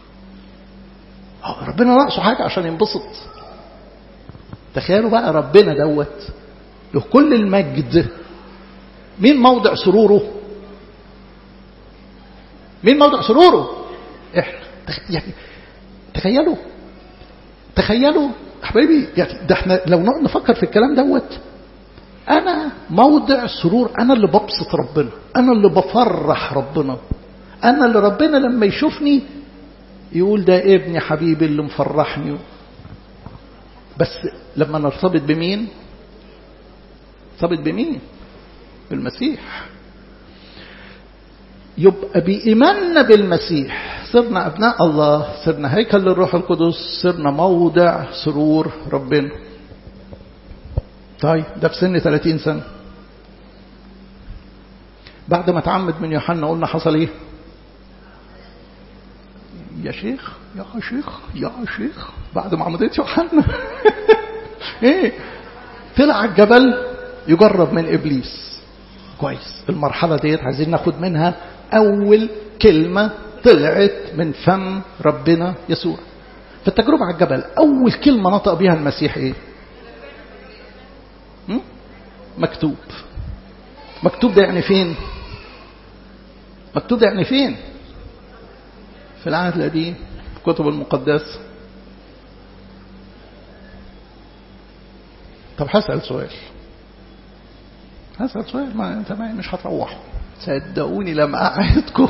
ربنا ناقصه حاجة عشان ينبسط تخيلوا بقى ربنا دوت له كل المجد مين موضع سروره مين موضع سروره احنا يعني تخيلوا تخيلوا حبايبي يعني ده احنا لو نقعد نفكر في الكلام دوت انا موضع سرور انا اللي ببسط ربنا انا اللي بفرح ربنا انا اللي ربنا لما يشوفني يقول ده ابني حبيبي اللي مفرحني بس لما نرتبط بمين نرتبط بمين بالمسيح يبقى بإيماننا بالمسيح صرنا أبناء الله صرنا هيكل للروح القدس صرنا موضع سرور ربنا طيب ده في سن 30 سنة بعد ما اتعمد من يوحنا قلنا حصل ايه يا شيخ يا شيخ يا شيخ بعد ما عمدت يوحنا ايه طلع على الجبل يجرب من ابليس كويس المرحله ديت عايزين ناخد منها اول كلمه طلعت من فم ربنا يسوع في التجربه على الجبل اول كلمه نطق بها المسيح ايه م? مكتوب مكتوب ده يعني فين مكتوب ده يعني فين في العهد القديم في الكتب المقدسة طب هسأل سؤال هسأل سؤال ما انت ما مش هتروحوا صدقوني لما أعدكم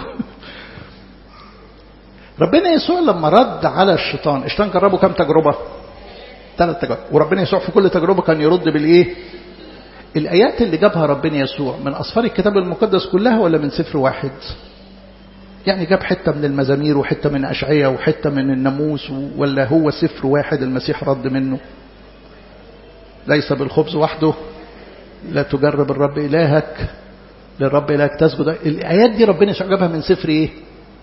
ربنا يسوع لما رد على الشيطان الشيطان جربه كم تجربة ثلاث تجارب وربنا يسوع في كل تجربة كان يرد بالإيه الآيات اللي جابها ربنا يسوع من أصفار الكتاب المقدس كلها ولا من سفر واحد يعني جاب حتة من المزامير وحتة من أشعية وحتة من الناموس ولا هو سفر واحد المسيح رد منه ليس بالخبز وحده لا تجرب الرب إلهك للرب إلهك تسجد الآيات دي ربنا يسوع جابها من سفر إيه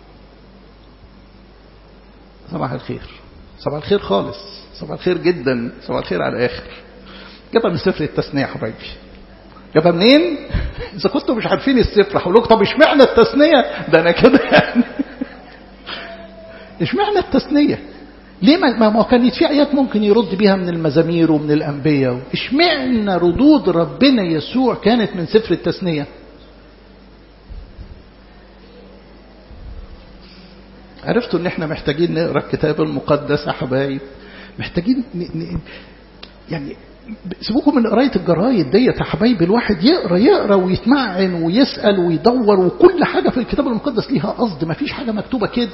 صباح الخير صباح الخير خالص صباح الخير جدا صباح الخير على الآخر جابها من سفر التثنية يا حبايبي جابها منين؟ إذا كنتوا مش عارفين السفر هقول لكم طب اشمعنى التثنية؟ ده أنا كده يعني اشمعنى التثنية؟ ليه ما ما كانت في آيات ممكن يرد بيها من المزامير ومن الأنبياء اشمعنى ردود ربنا يسوع كانت من سفر التثنية؟ عرفتوا ان احنا محتاجين نقرا الكتاب المقدس يا حبايب محتاجين ن... ن... يعني سيبوكم من قرايه الجرايد ديت يا حبايبي الواحد يقرا يقرا ويتمعن ويسال ويدور وكل حاجه في الكتاب المقدس ليها قصد ما فيش حاجه مكتوبه كده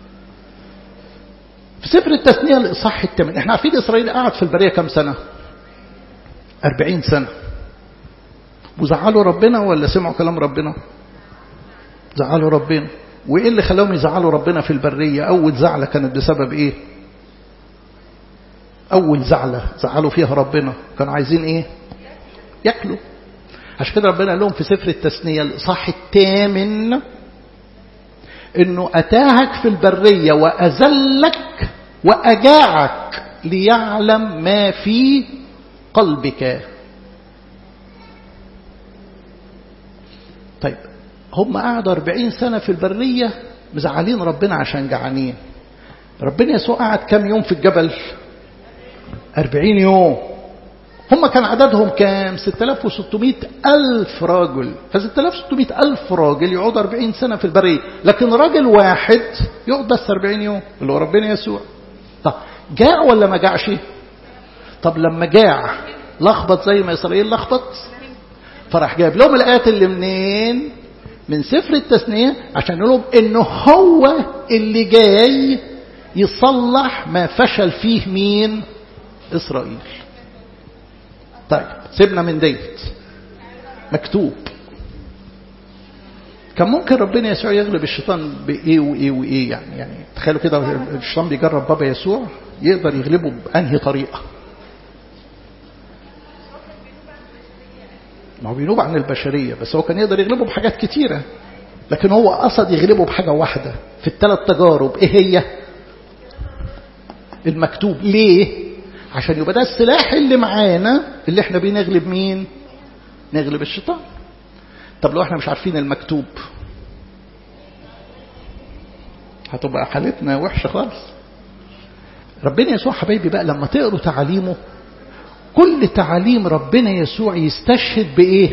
في سفر التثنيه الاصحاح الثامن احنا عارفين اسرائيل قعد في البريه كام سنه 40 سنه وزعلوا ربنا ولا سمعوا كلام ربنا زعلوا ربنا وايه اللي خلاهم يزعلوا ربنا في البريه اول زعله كانت بسبب ايه أول زعلة زعلوا فيها ربنا كانوا عايزين إيه يأكلوا عشان كده ربنا قال لهم في سفر التثنية الإصحاح الثامن إنه أتاهك في البرية وأذلك وأجاعك ليعلم ما في قلبك طيب هم قعدوا أربعين سنة في البرية مزعلين ربنا عشان جعانين ربنا يسوع قعد كم يوم في الجبل أربعين يوم هم كان عددهم كام 6600 ألف راجل ف 6600 ألف راجل يقعد 40 سنة في البرية لكن راجل واحد يقعد بس 40 يوم اللي هو ربنا يسوع طب جاع ولا ما جاعش طب لما جاع لخبط زي ما إسرائيل لخبط فراح جايب لهم الآيات اللي منين من سفر التثنية عشان يقول لهم إنه هو اللي جاي يصلح ما فشل فيه مين إسرائيل طيب سيبنا من ديت مكتوب كان ممكن ربنا يسوع يغلب الشيطان بإيه وإيه وإيه يعني يعني تخيلوا كده الشيطان بيجرب بابا يسوع يقدر يغلبه بأنهي طريقة ما هو بينوب عن البشرية بس هو كان يقدر يغلبه بحاجات كتيرة لكن هو قصد يغلبه بحاجة واحدة في الثلاث تجارب ايه هي المكتوب ليه عشان يبقى ده السلاح اللي معانا اللي احنا بنغلب مين نغلب الشيطان طب لو احنا مش عارفين المكتوب هتبقى حالتنا وحشة خالص ربنا يسوع حبايبي بقى لما تقروا تعاليمه كل تعاليم ربنا يسوع يستشهد بإيه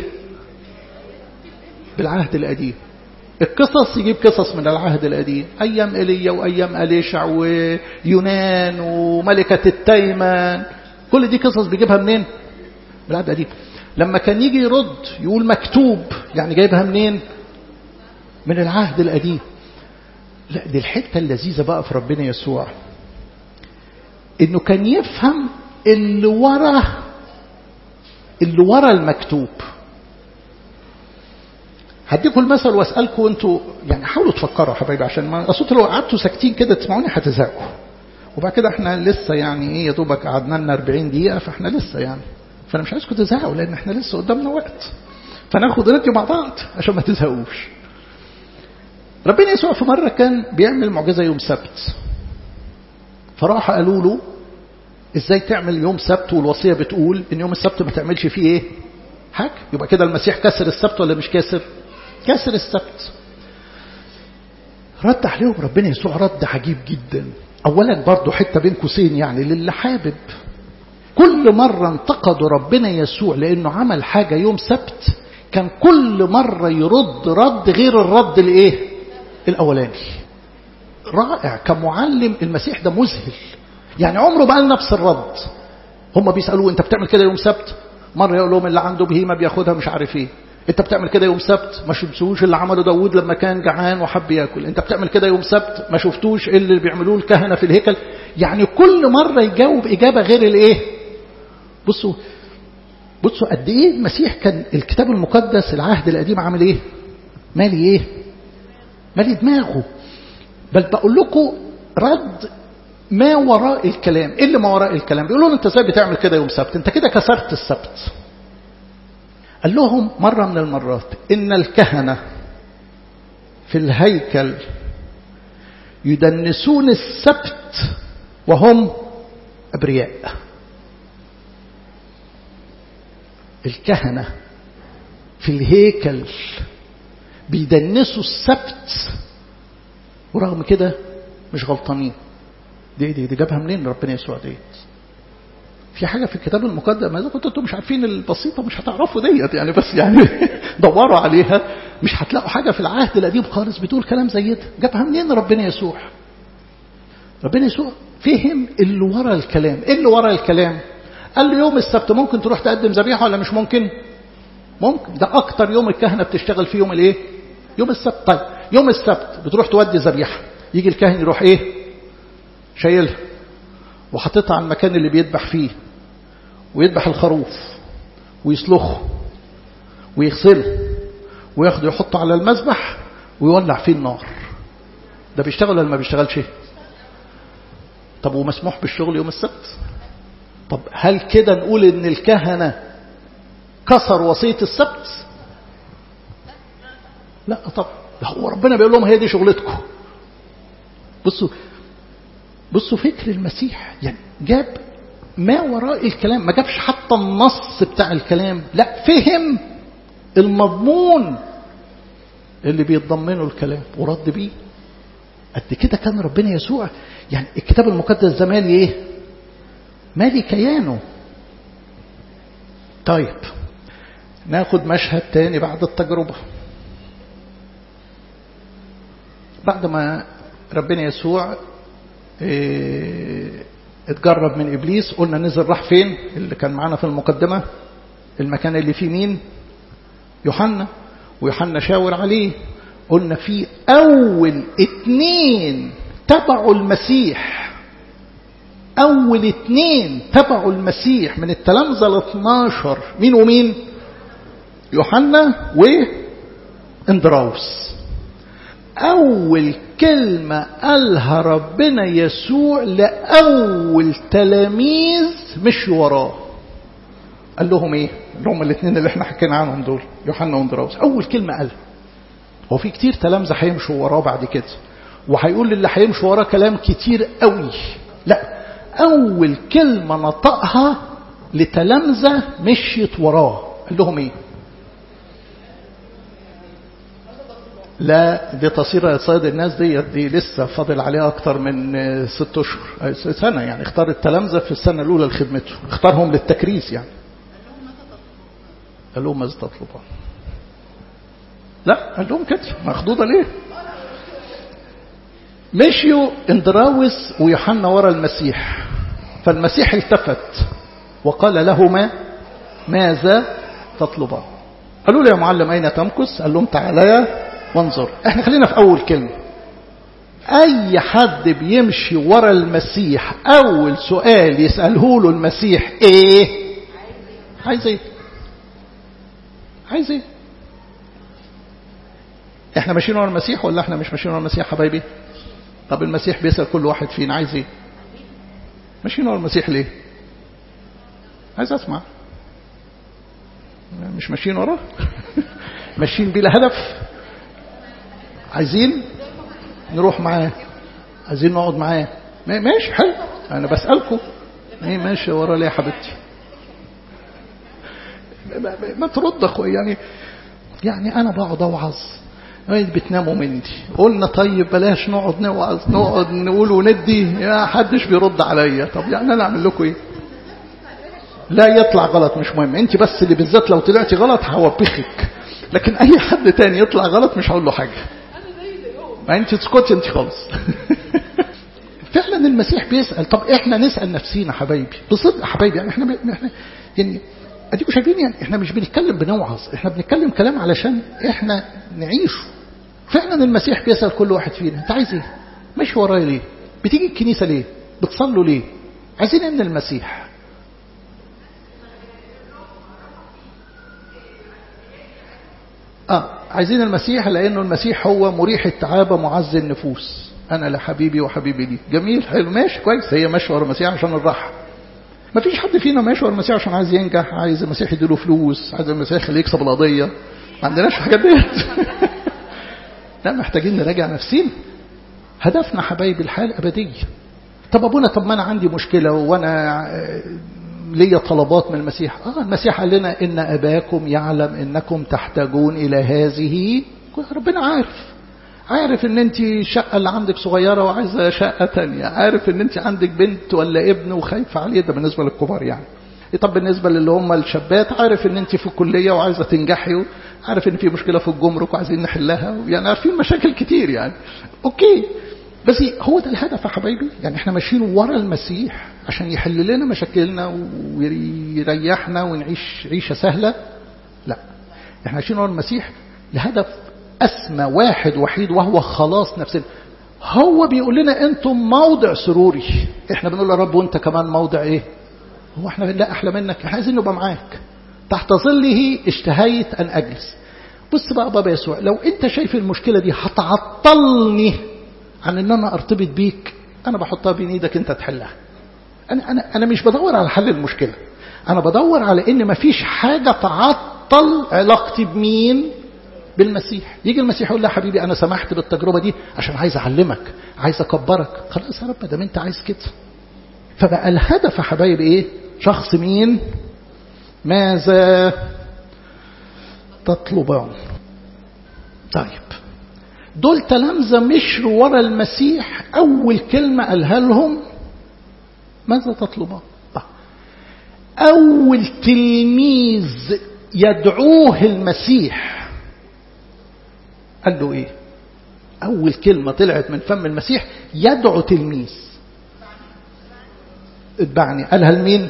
بالعهد القديم القصص يجيب قصص من العهد القديم أيام إيليا وأيام أليشع ويونان وملكة التيمان كل دي قصص بيجيبها منين من العهد القديم لما كان يجي يرد يقول مكتوب يعني جايبها منين من العهد القديم لا دي الحتة اللذيذة بقى في ربنا يسوع انه كان يفهم اللي ورا اللي ورا المكتوب هديكم المثل واسالكم انتوا يعني حاولوا تفكروا يا حبايبي عشان ما اصل لو قعدتوا ساكتين كده تسمعوني هتزهقوا وبعد كده احنا لسه يعني ايه يا دوبك قعدنا لنا 40 دقيقه فاحنا لسه يعني فانا مش عايزكم تزهقوا لان احنا لسه قدامنا وقت فناخد رجل مع بعض عشان ما تزهقوش ربنا يسوع في مره كان بيعمل معجزه يوم سبت فراح قالوا له ازاي تعمل يوم سبت والوصيه بتقول ان يوم السبت ما تعملش فيه ايه حاجه يبقى كده المسيح كسر السبت ولا مش كاسر كسر السبت رد عليهم ربنا يسوع رد عجيب جدا اولا برضو حته بين قوسين يعني للي حابب كل مرة انتقدوا ربنا يسوع لأنه عمل حاجة يوم سبت كان كل مرة يرد رد غير الرد الإيه؟ الأولاني رائع كمعلم المسيح ده مذهل يعني عمره بقى نفس الرد هم بيسألوه أنت بتعمل كده يوم سبت مرة يقول لهم اللي عنده بهيمة بياخدها مش عارف ايه انت بتعمل كده يوم سبت ما شفتوش اللي عمله داوود لما كان جعان وحب ياكل انت بتعمل كده يوم سبت ما شفتوش اللي بيعملوه الكهنه في الهيكل يعني كل مره يجاوب اجابه غير الايه بصوا بصوا قد ايه المسيح كان الكتاب المقدس العهد القديم عامل ايه مالي ايه مالي دماغه بل بقول لكم رد ما وراء الكلام ايه اللي ما وراء الكلام بيقولوا له انت ازاي بتعمل كده يوم سبت انت كده كسرت السبت قال لهم مرة من المرات إن الكهنة في الهيكل يدنسون السبت وهم أبرياء الكهنة في الهيكل بيدنسوا السبت ورغم كده مش غلطانين دي دي, دي جابها منين ربنا يسوع ديت في حاجة في الكتاب المقدس ما إذا كنتوا انتم مش عارفين البسيطة مش هتعرفوا ديت يعني بس يعني دوروا عليها مش هتلاقوا حاجة في العهد القديم خالص بتقول كلام زي ده جابها منين ربنا يسوع ربنا يسوع فهم اللي ورا الكلام ايه اللي ورا الكلام قال له يوم السبت ممكن تروح تقدم ذبيحة ولا مش ممكن ممكن ده اكتر يوم الكهنة بتشتغل فيه يوم الايه يوم السبت طيب يوم السبت بتروح تودي ذبيحة يجي الكاهن يروح ايه شايلها وحطيتها على المكان اللي بيذبح فيه ويذبح الخروف ويسلخه ويغسله وياخده يحطه على المذبح ويولع فيه النار ده بيشتغل ولا ما بيشتغلش طب ومسموح بالشغل يوم السبت طب هل كده نقول ان الكهنة كسر وصية السبت لا طب ده هو ربنا بيقول لهم هي دي شغلتكم بصوا بصوا فكر المسيح يعني جاب ما وراء الكلام ما جابش حتى النص بتاع الكلام لا فهم المضمون اللي بيتضمنه الكلام ورد بيه قد كده كان ربنا يسوع يعني الكتاب المقدس ده مالي ايه مالي كيانه طيب ناخد مشهد تاني بعد التجربة بعد ما ربنا يسوع إيه اتجرب من إبليس قلنا نزل راح فين اللي كان معانا في المقدمة المكان اللي فيه مين يوحنا ويوحنا شاور عليه قلنا في أول اتنين تبعوا المسيح أول اتنين تبعوا المسيح من التلامذة ال 12 مين ومين يوحنا واندراوس أول كلمة قالها ربنا يسوع لأول تلاميذ مشوا وراه قال لهم ايه اللي هم الاثنين اللي احنا حكينا عنهم دول يوحنا واندراوس اول كلمة قالها هو في كتير تلامذة هيمشوا وراه بعد كده وهيقول للي هيمشوا وراه كلام كتير قوي لا اول كلمة نطقها لتلامذة مشيت وراه قال لهم ايه لا دي تصير صيد الناس دي دي لسه فاضل عليها اكتر من ست اشهر سنه يعني اختار التلامذه في السنه الاولى لخدمته اختارهم للتكريس يعني قال لهم ماذا تطلبون لا قال لهم كده مخضوضه ليه مشيوا اندراوس ويوحنا ورا المسيح فالمسيح التفت وقال لهما ماذا تطلبان قالوا له يا معلم اين تمكث قال لهم تعالى وانظر احنا خلينا في اول كلمة اي حد بيمشي ورا المسيح اول سؤال يسأله له المسيح ايه عايز ايه عايز ايه احنا ماشيين ورا المسيح ولا احنا مش ماشيين ورا المسيح حبايبي طب المسيح بيسأل كل واحد فينا عايز ايه ماشيين ورا المسيح ليه عايز اسمع مش ماشيين وراه ماشيين بلا هدف عايزين نروح معاه عايزين نقعد معاه ماشي حلو انا بسألكم ايه ماشي ورا ليه يا حبيبتي ما ترد اخويا يعني يعني انا بقعد اوعظ بتناموا مني قلنا طيب بلاش نقعد نوعظ نقعد نقول وندي يا حدش بيرد عليا طب يعني انا اعمل لكم ايه لا يطلع غلط مش مهم انت بس اللي بالذات لو طلعتي غلط هوبخك لكن اي حد تاني يطلع غلط مش هقول له حاجه ما انت تسكتي انت خالص فعلا المسيح بيسال طب احنا نسال نفسينا حبايبي بصدق حبايبي يعني احنا ب... احنا يعني اديكم شايفين يعني احنا مش بنتكلم بنوعظ احنا بنتكلم كلام علشان احنا نعيشه فعلا المسيح بيسال كل واحد فينا انت عايز ايه ماشي ورايا ليه بتيجي الكنيسه ليه بتصلوا ليه عايزين ايه من المسيح اه عايزين المسيح لانه المسيح هو مريح التعابه معز النفوس انا لحبيبي وحبيبي لي جميل حلو ماشي كويس هي ماشيه ورا المسيح عشان الراحه ما فيش حد فينا ماشي ورا المسيح عشان عايز ينجح عايز المسيح يديله فلوس عايز المسيح يخليه يكسب القضيه ما عندناش الحاجات ديت لا محتاجين نراجع نفسينا هدفنا حبايبي الحياه الابديه طب ابونا طب ما انا عندي مشكله وانا ليا طلبات من المسيح اه المسيح قال لنا ان اباكم يعلم انكم تحتاجون الى هذه ربنا عارف عارف ان انت الشقه اللي عندك صغيره وعايزه شقه تانية عارف ان انت عندك بنت ولا ابن وخايفه عليه ده بالنسبه للكبار يعني طب بالنسبه للي هم الشابات عارف ان انت في الكليه وعايزه تنجحي عارف ان في مشكله في الجمرك وعايزين نحلها يعني عارفين مشاكل كتير يعني اوكي بس هو ده الهدف يا حبايبي يعني احنا ماشيين ورا المسيح عشان يحل لنا مشاكلنا ويريحنا ونعيش عيشه سهله لا احنا ماشيين ورا المسيح لهدف أسمى واحد وحيد وهو خلاص نفسنا هو بيقول لنا أنتم موضع سروري إحنا بنقول يا رب وأنت كمان موضع إيه هو إحنا لا أحلى منك إحنا عايزين نبقى معاك تحت ظله اشتهيت أن أجلس بص بقى بابا يسوع لو أنت شايف المشكلة دي هتعطلني عن أن أنا أرتبط بيك أنا بحطها بين إيدك أنت تحلها أنا, أنا, أنا مش بدور على حل المشكلة أنا بدور على إن مفيش حاجة تعطل علاقتي بمين بالمسيح يجي المسيح يقول له يا حبيبي أنا سمحت بالتجربة دي عشان عايز أعلمك عايز أكبرك خلاص يا رب ده أنت عايز كده فبقى الهدف يا حبايبي إيه شخص مين ماذا تطلبان طيب دول تلامذة مشوا ورا المسيح أول كلمة قالها لهم ماذا تطلبان طيب. أول تلميذ يدعوه المسيح قال له ايه اول كلمة طلعت من فم المسيح يدعو تلميذ اتبعني قالها لمين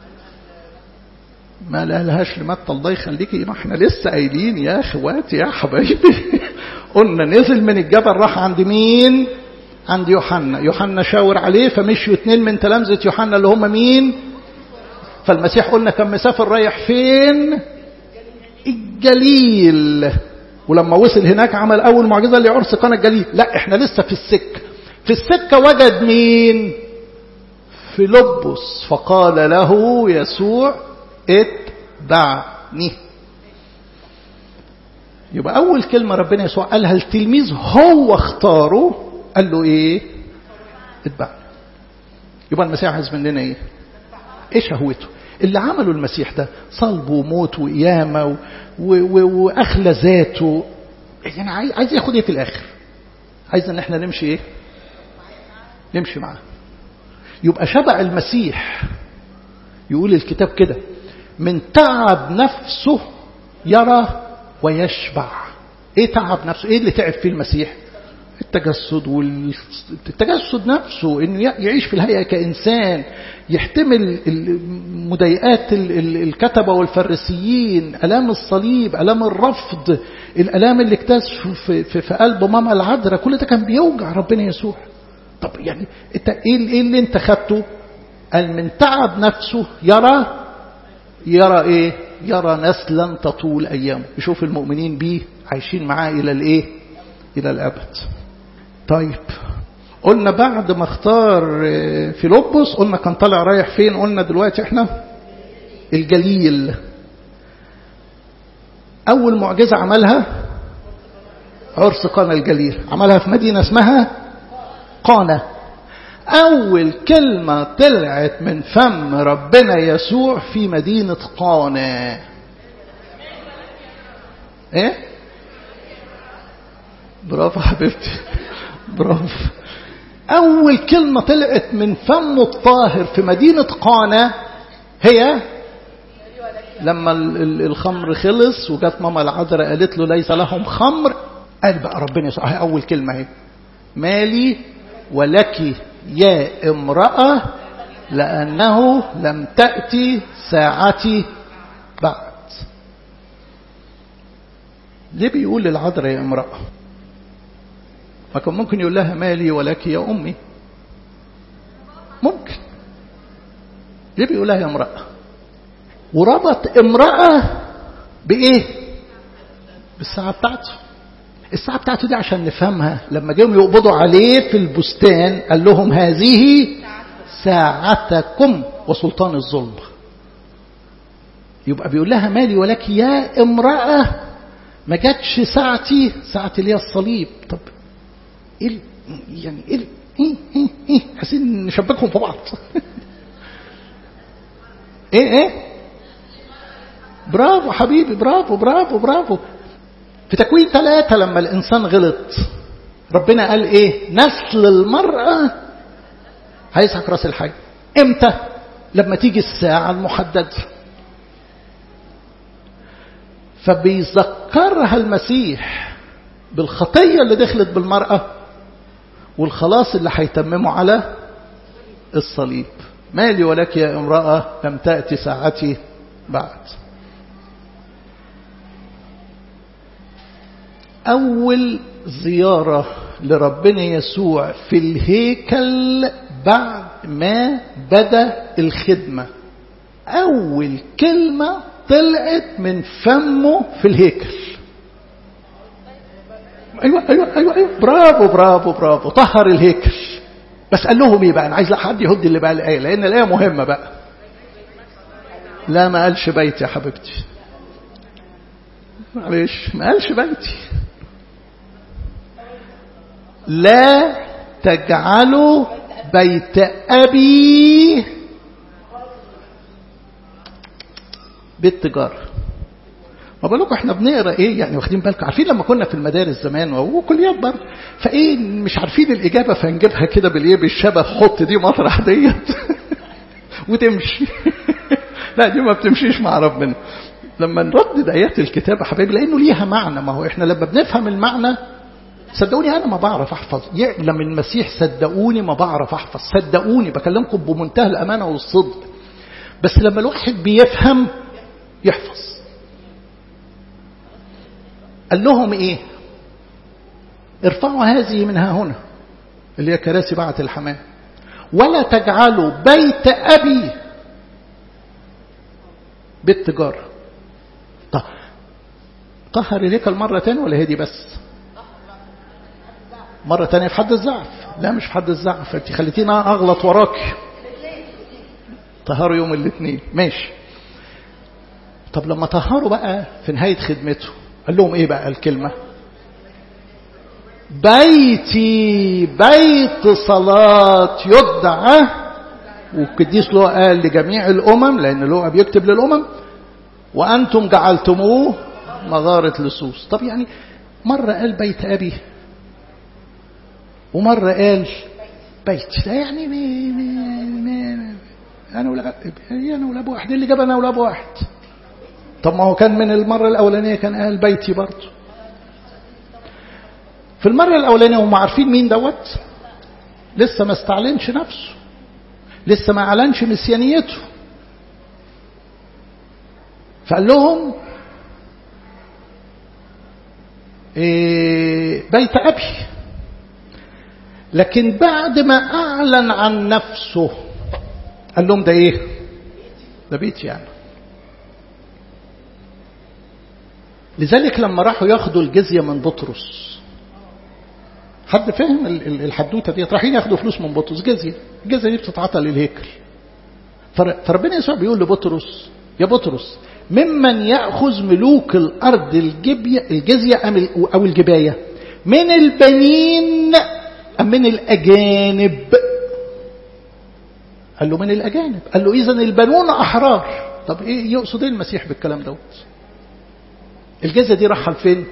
ما قالهاش لمتى الله يخليكي ما احنا لسه قايلين يا اخواتي يا حبايبي قلنا نزل من الجبل راح عند مين عند يوحنا يوحنا شاور عليه فمشوا اتنين من تلامذة يوحنا اللي هم مين فالمسيح قلنا كان مسافر رايح فين الجليل ولما وصل هناك عمل أول معجزة لعرس قنا الجليل لا احنا لسه في السكة في السكة وجد مين فيلبس فقال له يسوع اتبعني يبقى أول كلمة ربنا يسوع قالها التلميذ هو اختاره قال له ايه اتبعني يبقى المسيح عايز مننا ايه ايه شهوته اللي عمله المسيح ده صلب وموت وقيامة و... و... و... وأخلى ذاته يعني عايز ياخد ايه في الآخر عايز ان احنا نمشي ايه نمشي معاه يبقى شبع المسيح يقول الكتاب كده من تعب نفسه يرى ويشبع ايه تعب نفسه ايه اللي تعب فيه المسيح التجسد والتجسد نفسه انه يعيش في الهيئه كانسان يحتمل مضايقات الكتبه والفريسيين الام الصليب الام الرفض الالام اللي اكتشفوا في, في, في قلب ماما العذراء كل ده كان بيوجع ربنا يسوع طب يعني انت ايه ايه اللي انت خدته قال من تعب نفسه يرى يرى ايه يرى نسلا تطول ايامه يشوف المؤمنين بيه عايشين معاه الى الايه إلى الأبد طيب قلنا بعد ما اختار فيلبس قلنا كان طالع رايح فين قلنا دلوقتي احنا الجليل أول معجزة عملها عرس قانا الجليل عملها في مدينة اسمها قانا أول كلمة طلعت من فم ربنا يسوع في مدينة قانا ايه برافو حبيبتي برافو أول كلمة طلعت من فمه الطاهر في مدينة قانا هي لما الخمر خلص وجت ماما العذراء قالت له ليس لهم خمر قال بقى ربنا يسوع أول كلمة اهي مالي ولك يا امرأة لأنه لم تأتي ساعتي بعد ليه بيقول للعذراء يا امرأة ما كان ممكن يقول لها مالي ولك يا أمي ممكن ليه بيقول لها يا امرأة وربط امرأة بإيه بالساعة بتاعته الساعة بتاعته دي عشان نفهمها لما جيهم يقبضوا عليه في البستان قال لهم هذه ساعتكم وسلطان الظلم يبقى بيقول لها مالي ولك يا امرأة ما جاتش ساعتي ساعة اللي هي الصليب طب ايه يعني ايه ايه ايه ايه عايزين نشبكهم في بعض ايه ايه برافو حبيبي برافو برافو برافو في تكوين ثلاثة لما الإنسان غلط ربنا قال إيه نسل المرأة هيسحق راس الحي إمتى لما تيجي الساعة المحددة فبيذكرها المسيح بالخطية اللي دخلت بالمرأة والخلاص اللي هيتممه على الصليب مالي ولك يا امرأة لم تأتي ساعتي بعد أول زيارة لربنا يسوع في الهيكل بعد ما بدأ الخدمة أول كلمة طلعت من فمه في الهيكل أيوة أيوة أيوة, أيوة برافو برافو برافو طهر الهيكل بس قال لهم ايه بقى انا عايز حد يهد اللي بقى الايه لان الايه مهمه بقى لا ما قالش بيتي يا حبيبتي معلش ما قالش بيتي لا تجعلوا بيت أبي بيت تجارة ما بالكم احنا بنقرا ايه يعني واخدين بالكم عارفين لما كنا في المدارس زمان وكليات برضه فايه مش عارفين الاجابه فنجيبها كده بالايه بالشبه حط دي مطرح ديت وتمشي لا دي ما بتمشيش مع ربنا لما نردد ايات الكتاب يا حبايبي لانه ليها معنى ما هو احنا لما بنفهم المعنى صدقوني انا ما بعرف احفظ يعلم المسيح صدقوني ما بعرف احفظ صدقوني بكلمكم بمنتهى الامانه والصدق بس لما الواحد بيفهم يحفظ قال لهم ايه ارفعوا هذه منها هنا اللي هي كراسي بعة الحمام ولا تجعلوا بيت ابي بيت تجاره طب طهر الهيكل مرة تانية ولا هي دي بس مرة تانية في حد الزعف لا مش في حد الزعف انت خليتينا اغلط وراك طهروا يوم الاثنين ماشي طب لما طهروا بقى في نهاية خدمته قال لهم ايه بقى الكلمة بيتي بيت صلاة يدعى والقديس لوقا قال لجميع الأمم لأن لوقا بيكتب للأمم وأنتم جعلتموه مغارة لصوص طب يعني مرة قال بيت أبي ومرة قال بيت ده يعني مي مي مي أنا ولا أنا ولا أبو واحد اللي جاب أنا ولا أبو واحد طب ما هو كان من المرة الأولانية كان قال بيتي برضه في المرة الأولانية هم عارفين مين دوت لسه ما استعلنش نفسه لسه ما أعلنش مسيانيته فقال لهم إيه بيت أبي لكن بعد ما أعلن عن نفسه قال لهم ده إيه ده بيتي يعني لذلك لما راحوا ياخدوا الجزية من بطرس حد فاهم الحدوته دي رايحين ياخدوا فلوس من بطرس جزيه الجزيه دي بتتعطى للهيكل فربنا يسوع بيقول لبطرس يا بطرس ممن ياخذ ملوك الارض الجبيه الجزيه او الجبايه من البنين ام من الاجانب قال له من الاجانب قال له اذا البنون احرار طب ايه يقصد ايه المسيح بالكلام دوت الجزيه دي راحه لفين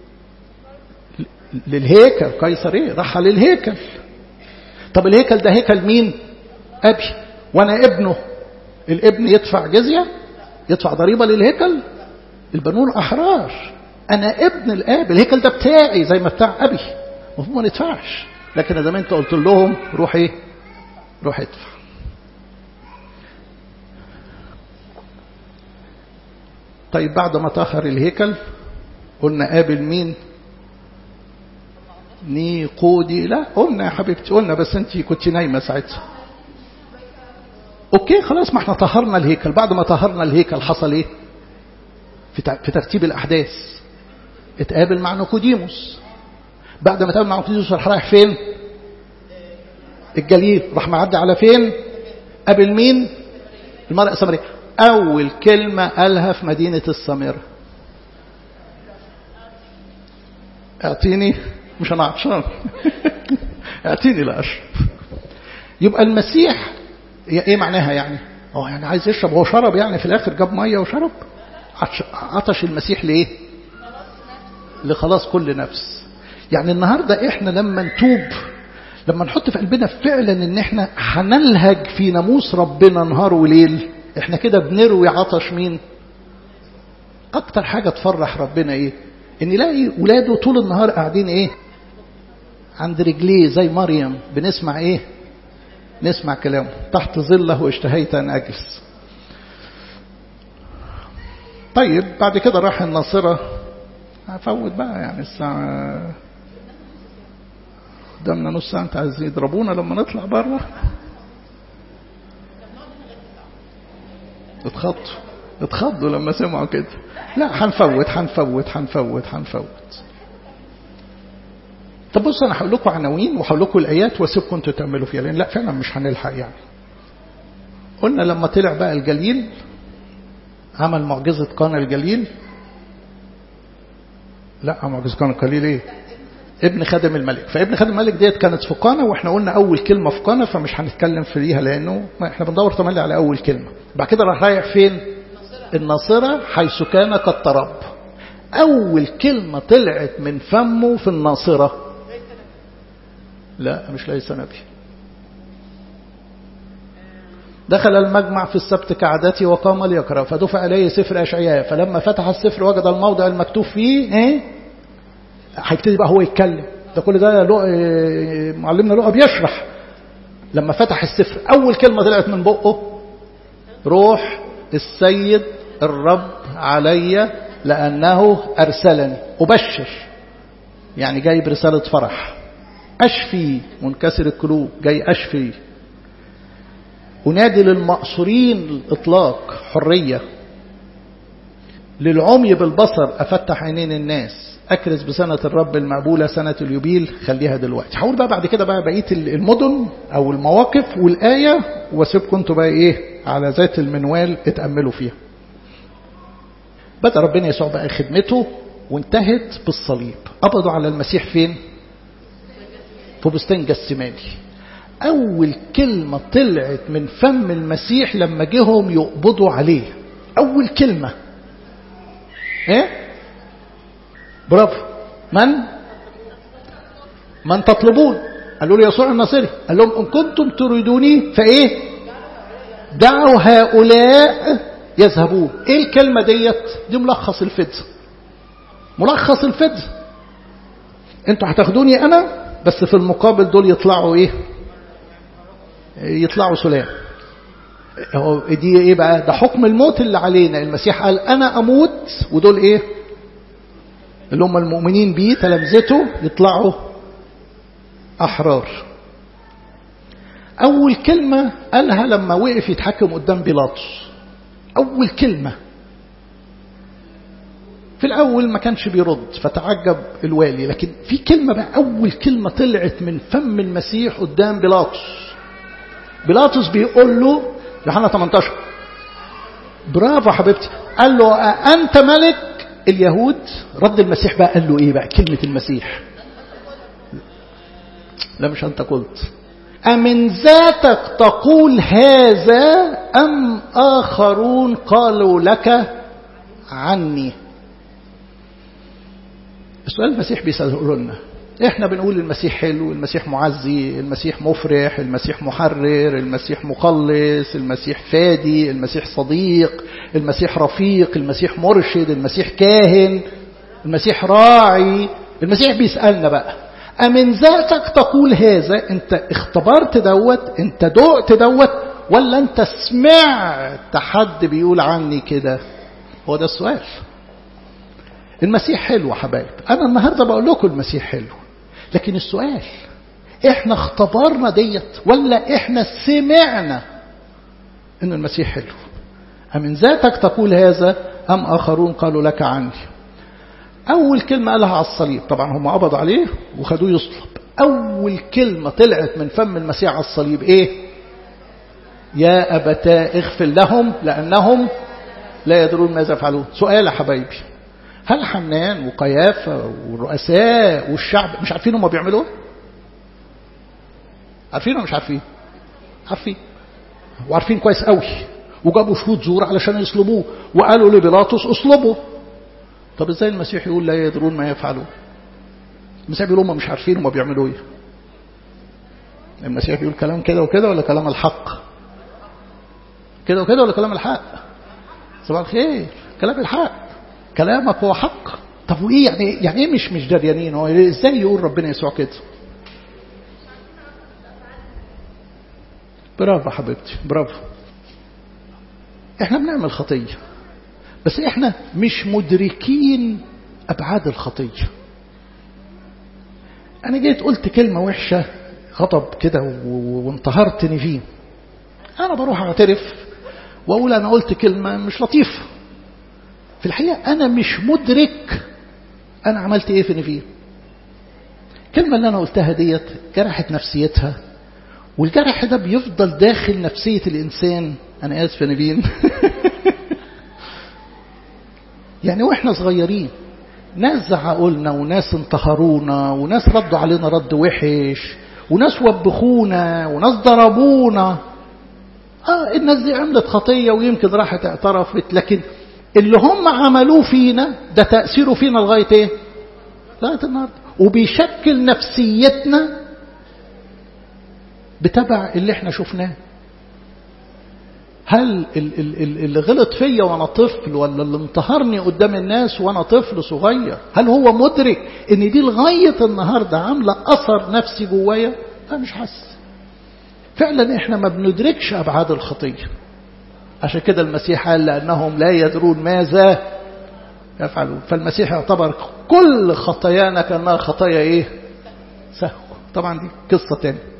للهيكل قيصر ايه راح للهيكل طب الهيكل ده هيكل مين ابي وانا ابنه الابن يدفع جزيه يدفع ضريبه للهيكل البنون احرار انا ابن الاب الهيكل ده بتاعي زي ما بتاع ابي المفروض ما ندفعش لكن زي ما انت قلت لهم روح ايه روح ادفع طيب بعد ما طهر الهيكل قلنا قابل مين نيقودي لا قلنا يا حبيبتي قلنا بس انت كنت نايمه ساعتها اوكي خلاص ما احنا طهرنا الهيكل بعد ما طهرنا الهيكل حصل ايه في ترتيب الاحداث اتقابل مع نيقوديموس بعد ما اتقابل مع نيقوديموس راح رايح فين الجليل راح معدي على فين قابل مين المرأة السامرية أول كلمة قالها في مدينة السامرة اعطيني مش انا عطشان اعطيني لا اشرب يبقى المسيح ايه معناها يعني هو يعني عايز يشرب هو شرب يعني في الاخر جاب ميه وشرب عطش المسيح لايه لخلاص كل نفس يعني النهارده احنا لما نتوب لما نحط في قلبنا فعلا ان احنا هنلهج في ناموس ربنا نهار وليل احنا كده بنروي عطش مين اكتر حاجه تفرح ربنا ايه ان يلاقي ولاده طول النهار قاعدين ايه عند رجليه زي مريم بنسمع ايه نسمع كلامه تحت ظله اشتهيت ان اجلس طيب بعد كده راح الناصرة هفوت بقى يعني الساعة قدامنا نص ساعة انت عايز يضربونا لما نطلع بره اتخضوا اتخضوا لما سمعوا كده لا هنفوت هنفوت هنفوت هنفوت طب بص انا هقول لكم عناوين وهقول لكم الايات واسيبكم انتوا تعملوا فيها لان لا فعلا مش هنلحق يعني قلنا لما طلع بقى الجليل عمل معجزة قانا الجليل لا معجزة قانا الجليل ايه ابن خادم الملك فابن خادم الملك ديت كانت في قانا واحنا قلنا اول كلمة في قانا فمش هنتكلم فيها لانه احنا بندور تملي على اول كلمة بعد كده راح رايح فين الناصرة حيث كان قد ترب اول كلمة طلعت من فمه في الناصرة لا مش ليس نبي دخل المجمع في السبت كعادته وقام ليقرأ فدفع إليه سفر أشعياء فلما فتح السفر وجد الموضع المكتوب فيه ايه هيبتدي بقى هو يتكلم ده كل ده لقى معلمنا لقى بيشرح لما فتح السفر أول كلمة طلعت من بقه روح السيد الرب علي لأنه أرسلني أبشر يعني جايب رسالة فرح أشفي منكسر القلوب جاي أشفي أنادي للمأسورين الإطلاق حرية للعمي بالبصر أفتح عينين الناس أكرز بسنة الرب المقبولة سنة اليوبيل خليها دلوقتي هقول بقى بعد كده بقى بقية المدن أو المواقف والآية واسيبكم انتوا بقى إيه على ذات المنوال اتأملوا فيها بدأ ربنا يسوع بقى خدمته وانتهت بالصليب قبضوا على المسيح فين في بستان جسماني أول كلمة طلعت من فم المسيح لما جيهم يقبضوا عليه أول كلمة إيه؟ برافو من؟ من تطلبون قالوا له يسوع الناصري قال لهم إن كنتم تريدوني فإيه؟ دعوا هؤلاء يذهبون إيه الكلمة ديت؟ دي ملخص الفدز ملخص الفدز انتوا هتاخدوني أنا بس في المقابل دول يطلعوا إيه؟ يطلعوا سلام دي ايه بقى ده حكم الموت اللي علينا المسيح قال انا اموت ودول ايه اللي هم المؤمنين بيه تلامذته يطلعوا احرار اول كلمة قالها لما وقف يتحكم قدام بيلاطس اول كلمة في الأول ما كانش بيرد فتعجب الوالي لكن في كلمة بقى أول كلمة طلعت من فم المسيح قدام بيلاطس بيلاطس بيقول له يوحنا 18 برافو حبيبتي قال له أنت ملك اليهود رد المسيح بقى قال له إيه بقى كلمة المسيح لا مش أنت قلت أمن ذاتك تقول هذا أم آخرون قالوا لك عني السؤال المسيح بيسأله لنا احنا بنقول المسيح حلو المسيح معزي المسيح مفرح المسيح محرر المسيح مخلص المسيح فادي المسيح صديق المسيح رفيق المسيح مرشد المسيح كاهن المسيح راعي المسيح بيسألنا بقى أمن ذاتك تقول هذا انت اختبرت دوت انت دقت دوت ولا انت سمعت حد بيقول عني كده هو ده السؤال المسيح حلو يا حبايب انا النهاردة بقول لكم المسيح حلو لكن السؤال احنا اختبرنا ديت ولا احنا سمعنا ان المسيح حلو أمن ذاتك تقول هذا أم آخرون قالوا لك عني أول كلمة قالها على الصليب طبعا هم قبضوا عليه وخدوه يصلب أول كلمة طلعت من فم المسيح على الصليب إيه يا أبتاه اغفر لهم لأنهم لا يدرون ماذا يفعلون سؤال يا حبايبي هل حنان وقيافة والرؤساء والشعب مش عارفين هم بيعملوا ايه عارفين ولا مش عارفين عارفين وعارفين كويس قوي وجابوا شهود زور علشان يصلبوه وقالوا لبيلاطس اصلبوا طب ازاي المسيح يقول لا يدرون ما يفعلون المسيح بيقول هم مش عارفين هم بيعملوا ايه المسيح بيقول كلام كده وكده ولا كلام الحق كده وكده ولا كلام الحق صباح الخير كلام الحق كلامك هو حق طب وايه يعني يعني ايه مش مش دريانين هو ازاي يقول ربنا يسوع كده برافو حبيبتي برافو احنا بنعمل خطيه بس احنا مش مدركين ابعاد الخطيه انا جيت قلت كلمه وحشه غضب كده وانتهرت نفيه انا بروح اعترف واقول انا قلت كلمه مش لطيفه في الحقيقه انا مش مدرك انا عملت ايه في نفيه الكلمه اللي انا قلتها ديت جرحت نفسيتها والجرح ده بيفضل داخل نفسيه الانسان انا اسف يا نبيل يعني واحنا صغيرين ناس زعقولنا وناس انتهرونا وناس ردوا علينا رد وحش وناس وبخونا وناس ضربونا اه الناس دي عملت خطيه ويمكن راحت اعترفت لكن اللي هم عملوه فينا ده تاثيره فينا لغايه ايه؟ لغايه النهارده وبيشكل نفسيتنا بتبع اللي احنا شفناه هل اللي غلط فيا وانا طفل ولا اللي انتهرني قدام الناس وانا طفل صغير هل هو مدرك ان دي لغايه النهارده عامله اثر نفسي جوايا لا مش حاسس فعلا احنا ما بندركش ابعاد الخطيه عشان كده المسيح قال لانهم لا يدرون ماذا يفعلون فالمسيح يعتبر كل خطايانا كانها خطايا ايه سهو طبعا دي قصه تانية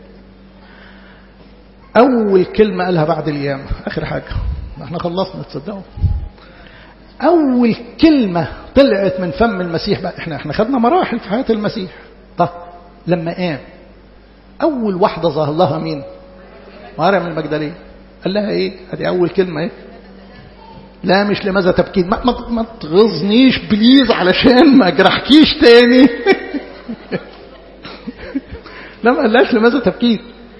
أول كلمة قالها بعد القيامة آخر حاجة احنا خلصنا تصدقوا أول كلمة طلعت من فم المسيح بقى احنا احنا خدنا مراحل في حياة المسيح طب لما قام أول واحدة ظهر لها مين؟ مريم المجدلية قال لها ايه؟ ادي أول كلمة ايه؟ لا مش لماذا تبكين ما, ما, ما تغزنيش بليز علشان ما اجرحكيش تاني لا ما قالهاش لماذا تبكين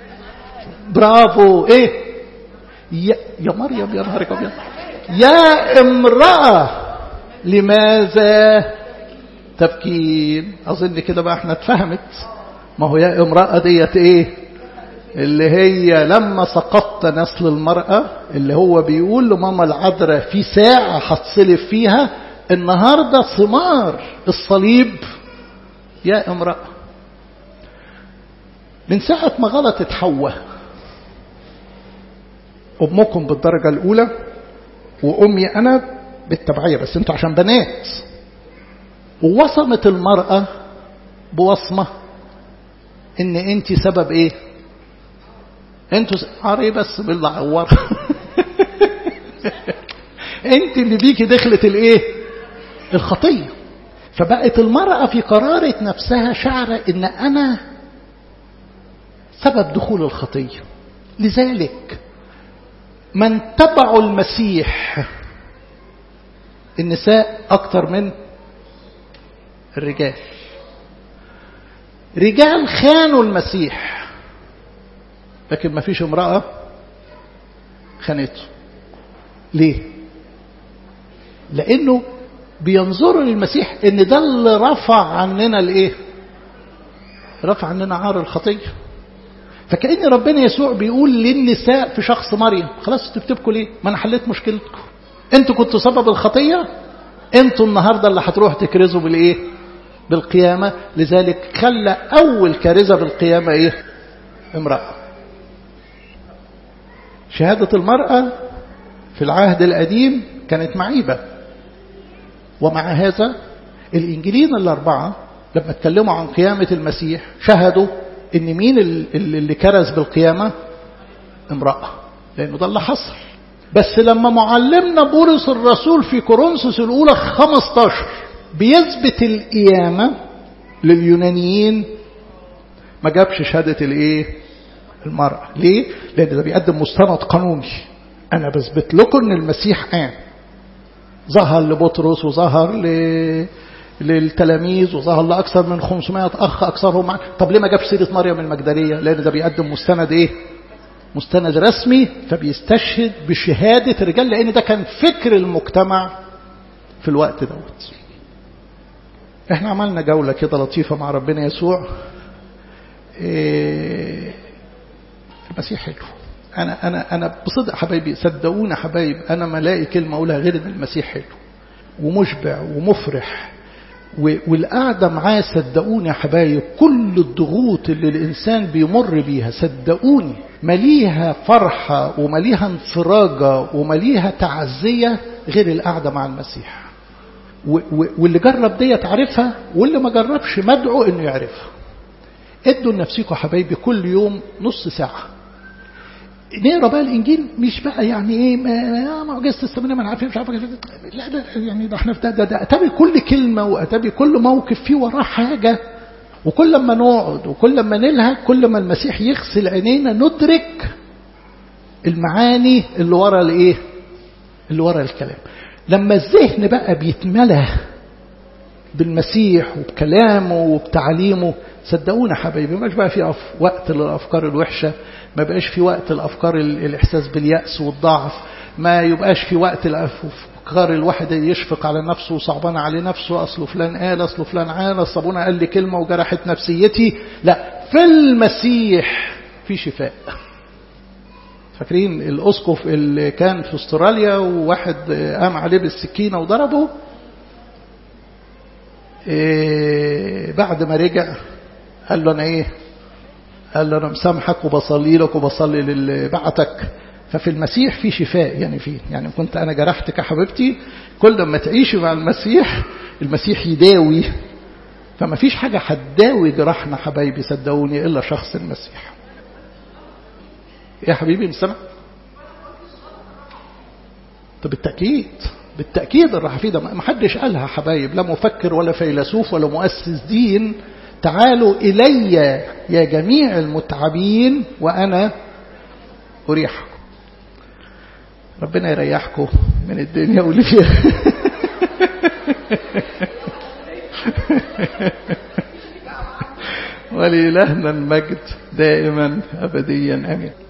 برافو ايه يا, يا مريم يا نهارك ابيض يا امرأة لماذا تبكين اظن كده بقى احنا اتفهمت ما هو يا امرأة ديت ايه اللي هي لما سقطت نسل المرأة اللي هو بيقول لماما العذراء في ساعة هتصلب فيها النهاردة ثمار الصليب يا امرأة من ساعة ما غلطت حواء أمكم بالدرجة الأولى وأمي أنا بالتبعية بس أنتوا عشان بنات ووصمت المرأة بوصمة إن أنت سبب إيه؟ أنتوا عاري بس بالله عور أنت اللي بيكي دخلت الإيه؟ الخطية فبقت المرأة في قرارة نفسها شعرة ان انا سبب دخول الخطية لذلك من تبعوا المسيح النساء اكتر من الرجال رجال خانوا المسيح لكن ما فيش امرأة خانته ليه لانه بينظروا للمسيح ان ده اللي رفع عننا الايه رفع عننا عار الخطيه فكأن ربنا يسوع بيقول للنساء في شخص مريم خلاص تكتبكوا ليه ما انا حليت مشكلتكم انتوا كنتوا سبب الخطيه انتوا النهارده اللي هتروحوا تكرزوا بالايه بالقيامه لذلك خلى اول كارثه بالقيامه ايه امراه شهاده المراه في العهد القديم كانت معيبه ومع هذا الإنجيلين الأربعة لما اتكلموا عن قيامة المسيح شهدوا إن مين اللي كرز بالقيامة امرأة لأنه ده اللي حصل بس لما معلمنا بولس الرسول في كورنثوس الأولى 15 بيثبت القيامة لليونانيين ما جابش شهادة الايه المرأة ليه لأن ده بيقدم مستند قانوني أنا بثبت لكم إن المسيح قام ظهر لبطرس وظهر ل... للتلاميذ وظهر لأكثر من 500 أخ أكثرهم معه طب ليه ما جابش سيرة مريم المجدلية لأن ده بيقدم مستند إيه مستند رسمي فبيستشهد بشهادة الرجال لأن ده كان فكر المجتمع في الوقت دوت احنا عملنا جولة كده لطيفة مع ربنا يسوع إيه المسيح حلو أنا أنا أنا بصدق حبايبي صدقونا حبايب أنا ما لاقي كلمة أقولها غير إن المسيح حلو ومشبع ومفرح والقعدة معاه صدقوني يا حبايب كل الضغوط اللي الإنسان بيمر بيها صدقوني مليها فرحة ومليها انفراجة ومليها تعزية غير القعدة مع المسيح واللي جرب ديت عارفها واللي ما جربش مدعو انه يعرفها ادوا لنفسكم حبايبي كل يوم نص ساعه نقرا بقى الانجيل مش بقى يعني ايه معجزه الثمانيه ما عارفين مش عارف لا ده يعني ده احنا في ده, ده, ده اتابي كل كلمه واتابي كل موقف فيه وراه حاجه وكل ما نقعد وكل ما نلهج كل ما المسيح يغسل عينينا ندرك المعاني اللي ورا الايه اللي ورا الكلام لما الذهن بقى بيتملى بالمسيح وبكلامه وبتعليمه صدقونا حبايبي ما بقى في وقت للافكار الوحشه ما بقاش في وقت الافكار الاحساس بالياس والضعف ما يبقاش في وقت الافكار الواحد يشفق على نفسه وصعبان عليه نفسه اصله فلان قال اصله فلان عانى اصل ابونا قال لي كلمه وجرحت نفسيتي لا في المسيح في شفاء فاكرين الاسقف اللي كان في استراليا وواحد قام عليه بالسكينه وضربه إيه بعد ما رجع قال له انا ايه قال له انا مسامحك وبصلي لك وبصلي للي بعتك ففي المسيح في شفاء يعني فيه يعني كنت انا جرحتك يا حبيبتي كل ما تعيشي مع المسيح المسيح يداوي فما فيش حاجه هتداوي جراحنا حبايبي صدقوني الا شخص المسيح يا حبيبي مستمع طب بالتاكيد بالتاكيد الراحه فيه ده ما حدش قالها حبايب لا مفكر ولا فيلسوف ولا مؤسس دين تعالوا إلي يا جميع المتعبين وأنا أريحكم ربنا يريحكم من الدنيا واللي فيها ولإلهنا المجد دائما أبديا أمين